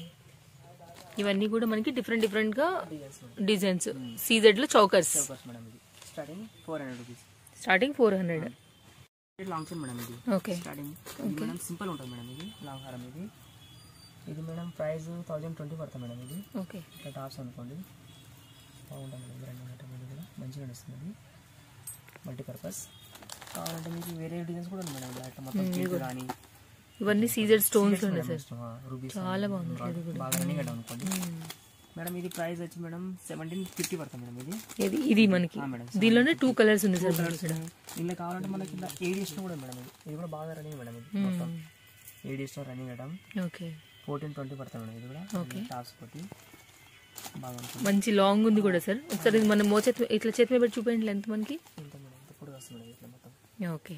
ఇవన్నీ కూడా మనకి డిఫరెంట్ డిఫరెంట్ గా డిజైన్స్ మేడం డిజైన్స్ సీజెడ్ లో చౌకర్స్ చౌకస్ మేడం ఇది starting four hundred rupees starting four hundred long chain madam ఇది ఓకే స్టార్టింగ్ ఇది మేడం సింపుల్ ఉంటుంది మేడం ఇది లాంగ్ హారం ఇది ఇది మేడం ప్రైస్ థౌజండ్ ట్వంటీ పడుతుంది మేడం ఇది ఓకే ఇట్లా టాప్స్ అనుకోండి బాగుంటుంది మేడం రెండు ఐటమ్ ఇది కూడా మంచిగా నడుస్తుంది మల్టీపర్పస్ కావాలంటే మీకు వేరే డిజైన్స్ కూడా ఉంది మేడం ఇలా ఇట్లా మొత్తం కేక్ కానీ ఇవన్నీ సీజెడ్ స్టోన్స్ ఉన్నాయి సార్ రూబీస్ చాలా బాగుంది సార్ ఇది కూడా బాగా రన్నింగ్ అట్లా అనుకోండి మేడం ఇది ప్రైస్ వచ్చి మేడం సెవెంటీన్ ఫిఫ్టీ పడుతుంది మేడం ఇది ఇది ఇది మనకి ఆ మేడం దీనిలోనే టూ కలర్స్ ఉన్నాయి సార్ మనకి ఇక్కడ ఇలా కావాలంటే మనకి ఇలా ఏడిఎస్లో కూడా ఉంది మేడం ఇది ఇది కూడా బాగా రన్నింగ్ మేడం ఇది మొత్తం ఏడిఎస్లో running madam okay fourteen twenty పడుతుంది మేడం ఇది కూడా టాప్స్ కొట్టి బాగా ఉంటుంది మంచి లాంగ్ ఉంది కూడా సార్ ఒకసారి ఇది మన మో చేతి ఇట్లా చేతి మీద పెట్టి చూపించండి లెంత్ మనకి ఇంత మేడం ఇంత పొడి వస్తుంది మేడం ఇట్లా మొత్తం ఓకే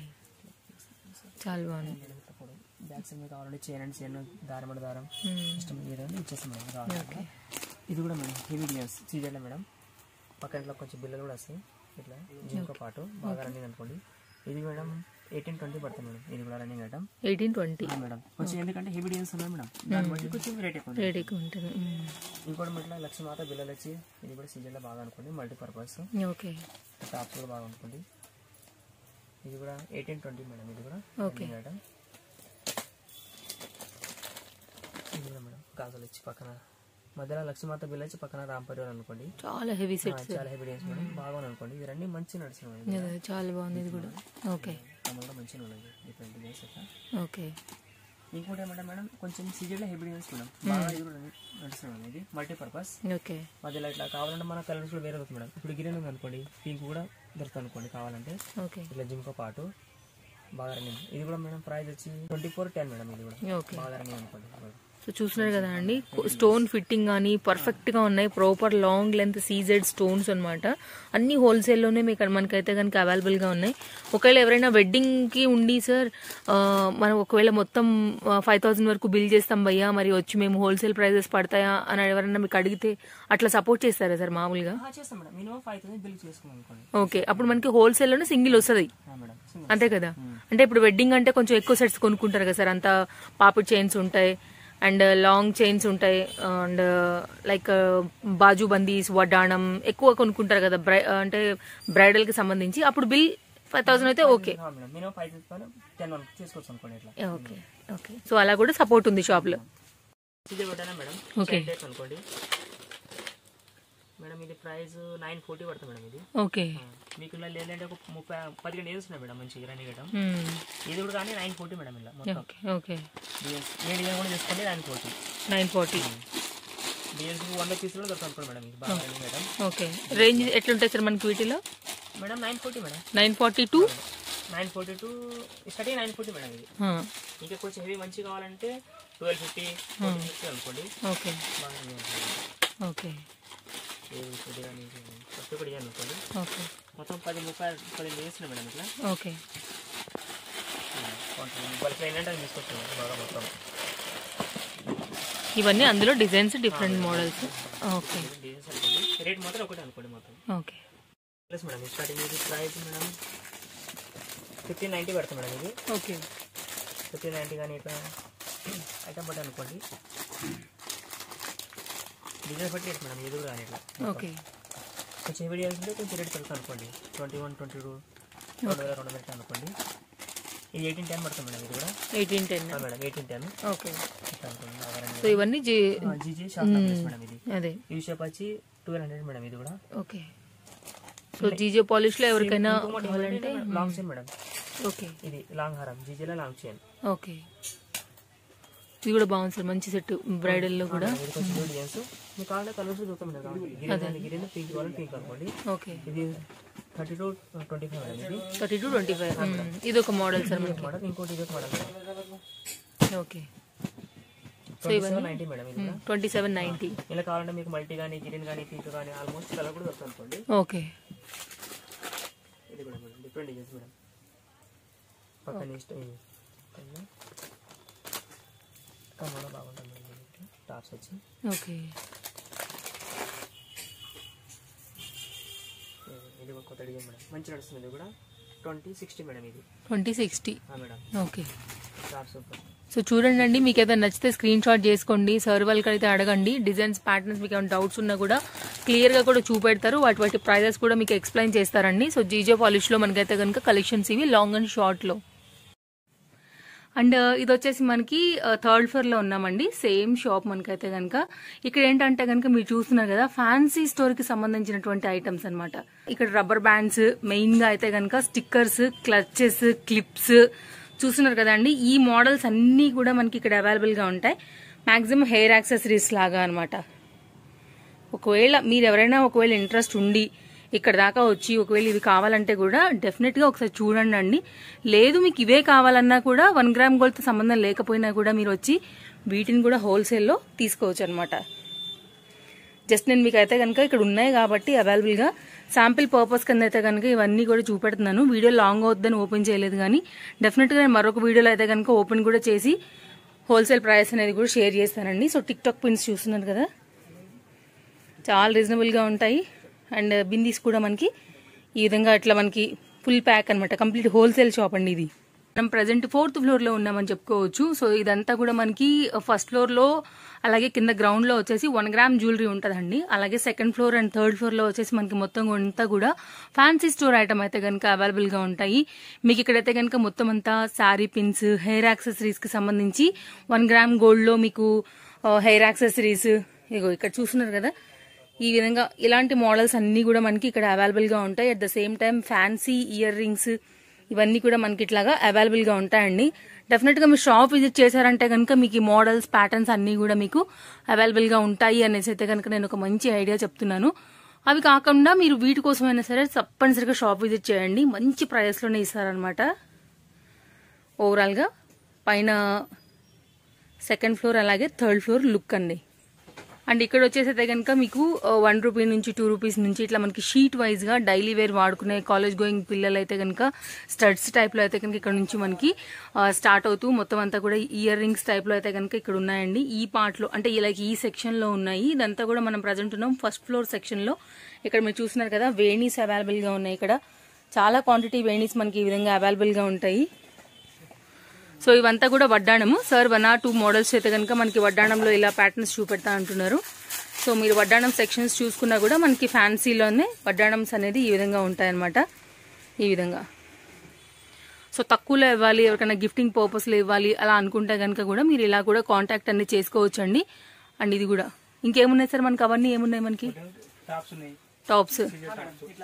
చాలా బాగుంది మేడం ఇట్లా పొడి బ్యాక్ సైడ్ మీద కావాలంటే చైన్ అండ్ చైన్ దారం అండ్ దారం మ్మ్. ఇష్టం ఏదైనా ఇచ్చేస్తాం మేడం కావాలంటే ఇది కూడా మేడం హెవీ డిజైన్స్ సీజన్లో మేడం పక్కన ఇట్లా కొంచెం బిల్లలు కూడా వస్తాయి ఇట్లా జిమ్తో పాటు బాగా రన్నింగ్ అనుకోండి ఇది మేడం ఎయిటీన్ ట్వంటీ పడుతుంది మేడం ఇది కూడా running item eighteen twenty madam కొంచెం ఎందుకంటే హెవీ డిజైన్స్ ఉన్నాయి మేడం దాన్ని బట్టి కొంచెం రేట్ ఎక్కువ ఉంది. రేట్ ఎక్కువ ఉంటుంది మ్మ్. ఇంకోటి ఇట్లా లక్ష మాత బిల్లలు వచ్చి ఇది కూడా సీజన్లో బాగా అనుకోండి మల్టీపర్పస్ ఓకే టాప్స్ కూడా బాగా అనుకోండి ఇది కూడా ఎయిటీన్ ట్వంటీ మేడం ఇది కూడా ఓకే. రన్నింగ్ ఐటమ్ ఇది కూడా మేడం గాజులు వచ్చి పక్కన మధ్యలో లక్ష్మీమాత బిల్ వచ్చి పక్కన రామ్ పరివార్ అనుకోండి చాలా హెవీ ఆ, సెట్స్ చాలా హెవీ డేస్ మేడం బాగా అనుకోండి ఇది రెండు మంచి నడుస్తున్నాయి చాలా బాగుంది ఇది కూడా ఓకే అమ్మ కూడా మంచిగా ఉన్నాయి డిఫరెంట్ డిజైన్స్ అట్లా ఓకే ఇంకోటి ఏమంటే మేడం కొంచెం సీజన్లో హెవీ డిజైన్స్ మేడం బాగా ఇది కూడా నడుస్తున్నాయి ఇది మల్టీపర్పస్ ఓకే మధ్యలో ఇట్లా కావాలంటే మన కలర్స్ కూడా వేరే దొరుకుతుంది మేడం ఇప్పుడు గ్రీన్ ఉంది అనుకోండి పింక్ కూడా దొరుకుతుంది అనుకోండి కావాలంటే ఓకే ఇట్లా జిమ్తో పాటు బాగా రన్నింగ్ ఇది కూడా మేడం ప్రైస్ వచ్చి ట్వంటీ ఫోర్ టెన్ మేడం ఇది కూడా ఓకే బాగా రన్నింగ్ అనుకోండి సో చూస్తున్నారు కదా అండి స్టోన్ ఫిట్టింగ్ కానీ పర్ఫెక్ట్ గా ఉన్నాయి proper long length CZ stones అన్నమాట అన్ని హోల్సేల్లోనే మీకు మనకైతే కనుక అవైలబుల్ గా ఉన్నాయి ఒకవేళ ఎవరైనా వెడ్డింగ్ కి ఉండి సార్ ఆ, మనం ఒకవేళ మొత్తం ఫైవ్ థౌసండ్ వరకు బిల్ చేస్తాం భయ్యా మరి వచ్చి మేము హోల్సేల్ ప్రైజెస్ పడతాయా అని ఎవరైనా మీకు అడిగితే అట్లా సపోర్ట్ చేస్తారా సార్ మామూలుగా ఆ, చేస్తాం madam minimum five thousand bill చేసుకున్నాం అనుకోండి ఓకే అప్పుడు మనకి హోల్సేల్లోనే సింగిల్ వస్తుంది ఆ, మేడం సింగిల్ అంతే కదా అంటే ఇప్పుడు వెడ్డింగ్ అంటే కొంచెం ఎక్కువ సెట్స్ కొనుక్కుంటారు కదా సార్ అంతా పాపిడ్ చైన్స్ ఉంటాయి అండ్ లాంగ్ చైన్స్ ఉంటాయి అండ్ లైక్ బాజు బందీస్ వడ్డాణం ఎక్కువ కొనుక్కుంటారు కదా బ్రై అంటే బ్రైడల్ కి సంబంధించి అప్పుడు బిల్ ఫైవ్ థౌసండ్ అయితే ఓకే ఆ, madam minimum five thousand ten వరకు చేసుకోవచ్చు అనుకోండి ఇట్లా ఓకే ఓకే సో అలా కూడా సపోర్ట్ ఉంది షాప్ లో ఇది పెట్టానా మేడం Okay. Chain type అనుకోండి మేడం ఇది ప్రైస్ నైన్ ఫోర్టీ పడుతుంది మేడం ఇది ఓకే ఆ, మీకు ఇలా లేదంటే ఒక ముప్పై పదిహేను ఇయర్స్ ఉన్నాయి మేడం మంచి రన్నింగ్ గేటం మ్మ్. ఇది కూడా కానీ నైన్ ఫోర్టీ మేడం ఇలా మొత్తం ఓకే ఓకే డిఎస్ ఏ డిజైన్ కూడా చేసుకోండి నైన్ ఫోర్టీ నైన్ ఫార్టీ డిఎస్ వంద పీసులు కూడా దొరుకుతుంది మేడం ఇది బాగా రన్నింగ్ మేడం ఓకే రేంజ్ ఎట్లుంటాయి సార్ మనకి వీటిలో madam nine forty madam nine forty two nine forty two starting nine forty madam ఇది ఇంకా కొంచెం హెవీ మంచి కావాలంటే ట్వెల్వ్ ఫిఫ్టీ ఫోర్టీన్ ఫిఫ్టీ అనుకోండి ఓకే బాగా ఓకే ఏది కొద్దిగా నీకు ఫస్ట్ కూడా డిజైన్ అనుకోండి ఓకే మొత్తం పది ముప్పై పది వేసిన మేడం ఇట్లా ఓకే బల్క్ ఏంటంటే అది తీసుకొచ్చాను బాగా మొత్తం ఇవన్నీ అందులో designs different models okay designs అనుకోండి రేట్ మాత్రం ఒకటే అనుకోండి మొత్తం ఓకే ప్లస్ మేడం స్టార్టింగ్ ఇది ప్రైస్ మేడం ఫిఫ్టీన్ నైంటీ పడుతుంది మేడం ఇది ఓకే ఫిఫ్టీన్ నైంటీ కానీ ఇట్లా ఐటమ్ బట్టి అనుకోండి డిజైన్ బట్టి రేట్ మేడం ఎదురు కానీ ఇట్లా ఓకే కొంచెం హెవీ డిజైన్స్ ఉంటే కొంచెం రేట్ పెడతాను అనుకోండి ట్వంటీ వన్ ట్వంటీ టూ రెండు వేల రెండు వేల అనుకోండి ఇది ఎయిటీన్ టెన్ పడుతుంది మేడం ఇది కూడా ఎయిటీన్ టెన్ ఆ మేడం ఎయిటీన్ టెన్ ఓకే ఇట్లా అనుకోండి సో ఇవన్నీ జీ జీజీ షార్ట్ ప్లేస్ మేడం ఇది అదే ఈ షేప్ వచ్చి ట్వెల్వ్ హండ్రెడ్ మేడం ఇది కూడా ఓకే సో జీజే పాలిష్లో ఎవరికైనా ఇంకొకటి కావాలంటే ఏంటంటే లాంగ్ చైన్ మేడం ఓకే ఇది లాంగ్ హారం జీజీలో లాంగ్ చైన్ ఓకే ఇది కూడా బాగుంది సార్ మంచి సెట్ బ్రైడల్లో కూడా ఇది కొంచెం న్యూ డిజైన్స్ మీకు కావాలంటే కలర్స్ చూస్తాం మేడం గ్రీన్ గ్రీన్ పింక్ కావాలి పింక్ అనుకోండి ఓకే ఇది thirty two twenty five madam ఇది థర్టీ టు ట్వంటీ ఫైవ్ ఇది ఒక మోడల్ సార్ మనకి మోడల్ ఇంకోటి ఇది ఒక model okay twenty seven ninety madam ఇది కూడా ట్వంటీ సెవెన్ నైంటీ ఇలా కావాలంటే మీకు మల్టీ కానీ గ్రీన్ కానీ పింక్ కానీ ఆల్మోస్ట్ కలర్ కూడా దొరుకుతుంది అనుకోండి ఓకే ఇది కూడా మేడం డిఫరెంట్ డిజైన్స్ మేడం పక్కన ఇష్టం ఇది కమ్మలో బాగుంటుంది మేడం ఇది. టాప్స్ వచ్చి ఓకే ఇది ఒక కొత్త డిజైన్ మేడం మంచి నడుస్తుంది ఇది కూడా ట్వంటీ సిక్స్టీ మేడం ఇది ట్వంటీ సిక్స్టీ ఆ madam okay tops super so చూడండి అండి మీకు ఏదైనా నచ్చితే స్క్రీన్ షాట్ చేసుకోండి సర్ వాళ్ళకి అయితే అడగండి డిజైన్స్ ప్యాటర్న్స్ మీకు ఏమైనా డౌట్స్ ఉన్నా కూడా క్లియర్గా కూడా చూపెడతారు వాటి వాటి ప్రైజెస్ కూడా మీకు ఎక్స్ప్లెయిన్ చేస్తారండి సో జీజే పాలిష్లో మనకైతే కనుక కలెక్షన్స్ ఇవి లాంగ్ అండ్ షార్ట్లో అండ్ ఇది వచ్చేసి మనకి థర్డ్ ఫ్లోర్లో ఉన్నామండి సేమ్ షాప్ మనకైతే కనుక ఇక్కడ ఏంటంటే కనుక మీరు చూస్తున్నారు కదా ఫ్యాన్సీ స్టోర్కి సంబంధించినటువంటి ఐటమ్స్ అన్నమాట ఇక్కడ రబ్బర్ బ్యాండ్స్ మెయిన్గా అయితే కనుక స్టిక్కర్స్ క్లచెస్ క్లిప్స్ చూస్తున్నారు కదండి ఈ మోడల్స్ అన్నీ కూడా మనకి ఇక్కడ అవైలబుల్గా ఉంటాయి మాక్సిమం హెయిర్ యాక్సెసరీస్ లాగా అనమాట ఒకవేళ మీరు ఎవరైనా ఒకవేళ ఇంట్రెస్ట్ ఉండి ఇక్కడ దాకా వచ్చి ఒకవేళ ఇవి కావాలంటే కూడా డెఫినెట్గా ఒకసారి చూడండి అండి లేదు మీకు ఇవే కావాలన్నా కూడా వన్ గ్రామ్ గోల్డ్తో సంబంధం లేకపోయినా కూడా మీరు వచ్చి వీటిని కూడా హోల్సేల్లో తీసుకోవచ్చు అనమాట జస్ట్ నేను మీకు అయితే కనుక ఇక్కడ ఉన్నాయి కాబట్టి అవైలబుల్గా శాంపిల్ పర్పస్ కింద అయితే కనుక ఇవన్నీ కూడా చూపెడుతున్నాను వీడియో లాంగ్ అవుతుందని ఓపెన్ చేయలేదు కానీ డెఫినెట్గా నేను మరొక వీడియోలో అయితే కనుక ఓపెన్ కూడా చేసి హోల్సేల్ ప్రైస్ అనేది కూడా షేర్ చేస్తానండి సో టిక్ టాక్ పిన్స్ చూస్తున్నారు కదా చాలా రీజనబుల్గా ఉంటాయి అండ్ బిందీస్ కూడా మనకి ఈ విధంగా ఇట్లా మనకి ఫుల్ ప్యాక్ అనమాట కంప్లీట్ హోల్సేల్ షాప్ అండి ఇది మనం ప్రజెంట్ ఫోర్త్ ఫ్లోర్లో ఉన్నామని చెప్పుకోవచ్చు సో ఇదంతా కూడా మనకి ఫస్ట్ ఫ్లోర్లో అలాగే కింద గ్రౌండ్లో వచ్చేసి వన్ గ్రామ్ జ్యువెలరీ ఉంటుందండి అలాగే సెకండ్ ఫ్లోర్ అండ్ థర్డ్ ఫ్లోర్లో వచ్చేసి మనకి మొత్తం అంతా కూడా ఫ్యాన్సీ స్టోర్ ఐటమ్ అయితే కనుక అవైలబుల్గా ఉంటాయి మీకు ఇక్కడైతే కనుక మొత్తం అంతా శారీ పిన్స్ హెయిర్ యాక్సెసరీస్కి సంబంధించి వన్ గ్రామ్ గోల్డ్లో మీకు హెయిర్ యాక్సెసరీస్ ఇగో ఇక్కడ చూస్తున్నారు కదా ఈ విధంగా ఇలాంటి మోడల్స్ అన్నీ కూడా మనకి ఇక్కడ అవైలబుల్గా ఉంటాయి at the same time fancy earrings ఇవన్నీ కూడా మనకి ఇట్లాగా అవైలబుల్గా ఉంటాయండి డెఫినెట్గా మీరు షాప్ విజిట్ చేశారంటే కనుక మీకు ఈ మోడల్స్ ప్యాటర్న్స్ అన్నీ కూడా మీకు అవైలబుల్గా ఉంటాయి అనేసి అయితే కనుక నేను ఒక మంచి ఐడియా చెప్తున్నాను అవి కాకుండా మీరు వీటి కోసమైనా సరే తప్పనిసరిగా షాప్ విజిట్ చేయండి మంచి ప్రైస్లోనే ఇస్తారనమాట ఓవరాల్గా పైన సెకండ్ ఫ్లోర్ అలాగే థర్డ్ ఫ్లోర్ లుక్ అండి అండ్ ఇక్కడ వచ్చేసైతే కనుక మీకు వన్ రూపీ నుంచి టూ రూపీస్ నుంచి ఇట్లా మనకి షీట్ వైజ్ గా డైలీ వేర్ వాడుకునే కాలేజ్ గోయింగ్ పిల్లలు అయితే కనుక స్టడ్స్ టైప్ లో అయితే కనుక ఇక్కడ నుంచి మనకి స్టార్ట్ అవుతూ మొత్తం అంతా కూడా ఇయర్ రింగ్స్ టైప్ లో అయితే కనుక ఇక్కడ ఉన్నాయండి ఈ పార్ట్ లో అంటే ఇలా ఈ సెక్షన్ లో ఉన్నాయి ఇదంతా కూడా మనం ప్రజెంట్ ఉన్నాం ఫస్ట్ ఫ్లోర్ సెక్షన్ లో ఇక్కడ మీరు చూస్తున్నారు కదా వేణీస్ అవైలబుల్ గా ఉన్నాయి ఇక్కడ చాలా క్వాంటిటీ వేణీస్ మనకి ఈ విధంగా అవైలబుల్ గా ఉంటాయి సో ఇవంతా కూడా వడ్డాణము sir one or two models అయితే కనుక మనకి వడ్డాణంలో ఇలా ప్యాటర్న్స్ చూపెడతా అంటున్నారు సో మీరు వడ్డాణం సెక్షన్స్ చూసుకున్నా కూడా మనకి ఫ్యాన్సీలోనే వడ్డాణమ్స్ అనేది ఈ విధంగా ఉంటాయన్నమాట ఈ విధంగా సో తక్కువలో ఇవ్వాలి ఎవరికైనా గిఫ్టింగ్ పర్పస్లో ఇవ్వాలి అలా అనుకుంటే కనుక కూడా మీరు ఇలా కూడా కాంటాక్ట్ అన్ని చేసుకోవచ్చు అండి అండ్ ఇది కూడా ఇంకేమున్నాయి సార్ మనకి అవన్నీ ఏమున్నాయి మనకి టాప్స్ ఉన్నాయి టాప్స్ సీజర్ టాప్స్ ఇట్లా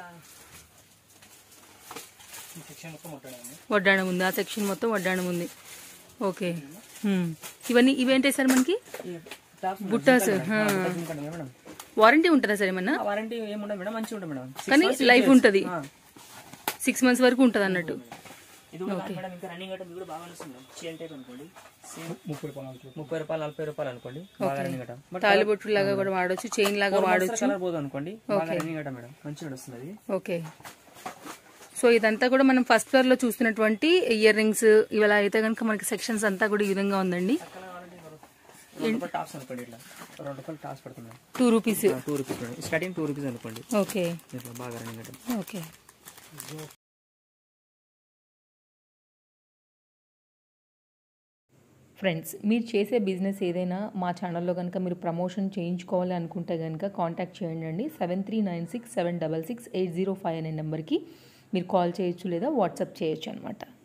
ఈ సెక్షన్ మొత్తం ఉంటాడు వడ్డాణం ఉంది ఆ సెక్షన్ మొత్తం వడ్డాణం ఉంది ఓకే మ్మ్. ఇవన్నీ ఇవేంటి సార్ మనకి టాప్స్ బుట్టాస్ మేడం వారంటీ ఉంటుందా సార్ ఏమన్నా వారంటీ ఏముండదు మేడం మంచిగా ఉంటుంది మేడం Six కానీ months లైఫ్ use ఉంటుంది ఆ. సిక్స్ మంత్స్ వరకు ఉంటుంది అన్నట్టు ఇది కూడా కాదు మేడం ఇంకా రన్నింగ్ ఐటమ్ కూడా బాగా వస్తుంది మేడం చైన్ టైప్ అనుకోండి సేమ్ ముప్పై పొలాలు ముప్పై రూపాయలు నలభై రూపాయలు అనుకోండి బాగా రన్నింగ్ ఐటమ్ బట్ తాలిబొట్టు లాగా కూడా వాడొచ్చు చైన్ లాగా వాడొచ్చు కలర్ పోదు అనుకోండి బాగా రన్నింగ్ ఐటమ్ మేడం మంచిగా నడుస్తుంది అది ఓకే సో ఇదంతా కూడా మనం ఫస్ట్ ఫ్లోర్ లో చూస్తున్నటువంటి ఇయర్ రింగ్స్ ఇవాళ అయితే కనుక మనకి సెక్షన్స్ అంతా కూడా ఈ విధంగా ఉందండి అక్కడ కావాలంటే రెండు రూపాయలు టాప్స్ అనుకోండి ఇట్లా రెండు రూపాయలు టాప్స్ పడుతుంది two rupees two rupees madam starting two rupees అనుకోండి ఓకే ఇట్లా బాగా రన్నింగ్ ఐటమ్ ఓకే ఫ్రెండ్స్ మీరు చేసే బిజినెస్ ఏదైనా మా ఛానల్లో కనుక మీరు ప్రమోషన్ చేయించుకోవాలి అనుకుంటే కనుక కాంటాక్ట్ చేయండి అండి seven three nine six seven double six eight zero five అనే నెంబర్కి మీరు కాల్ చేయొచ్చు లేదా వాట్సాప్ చేయొచ్చు అనమాట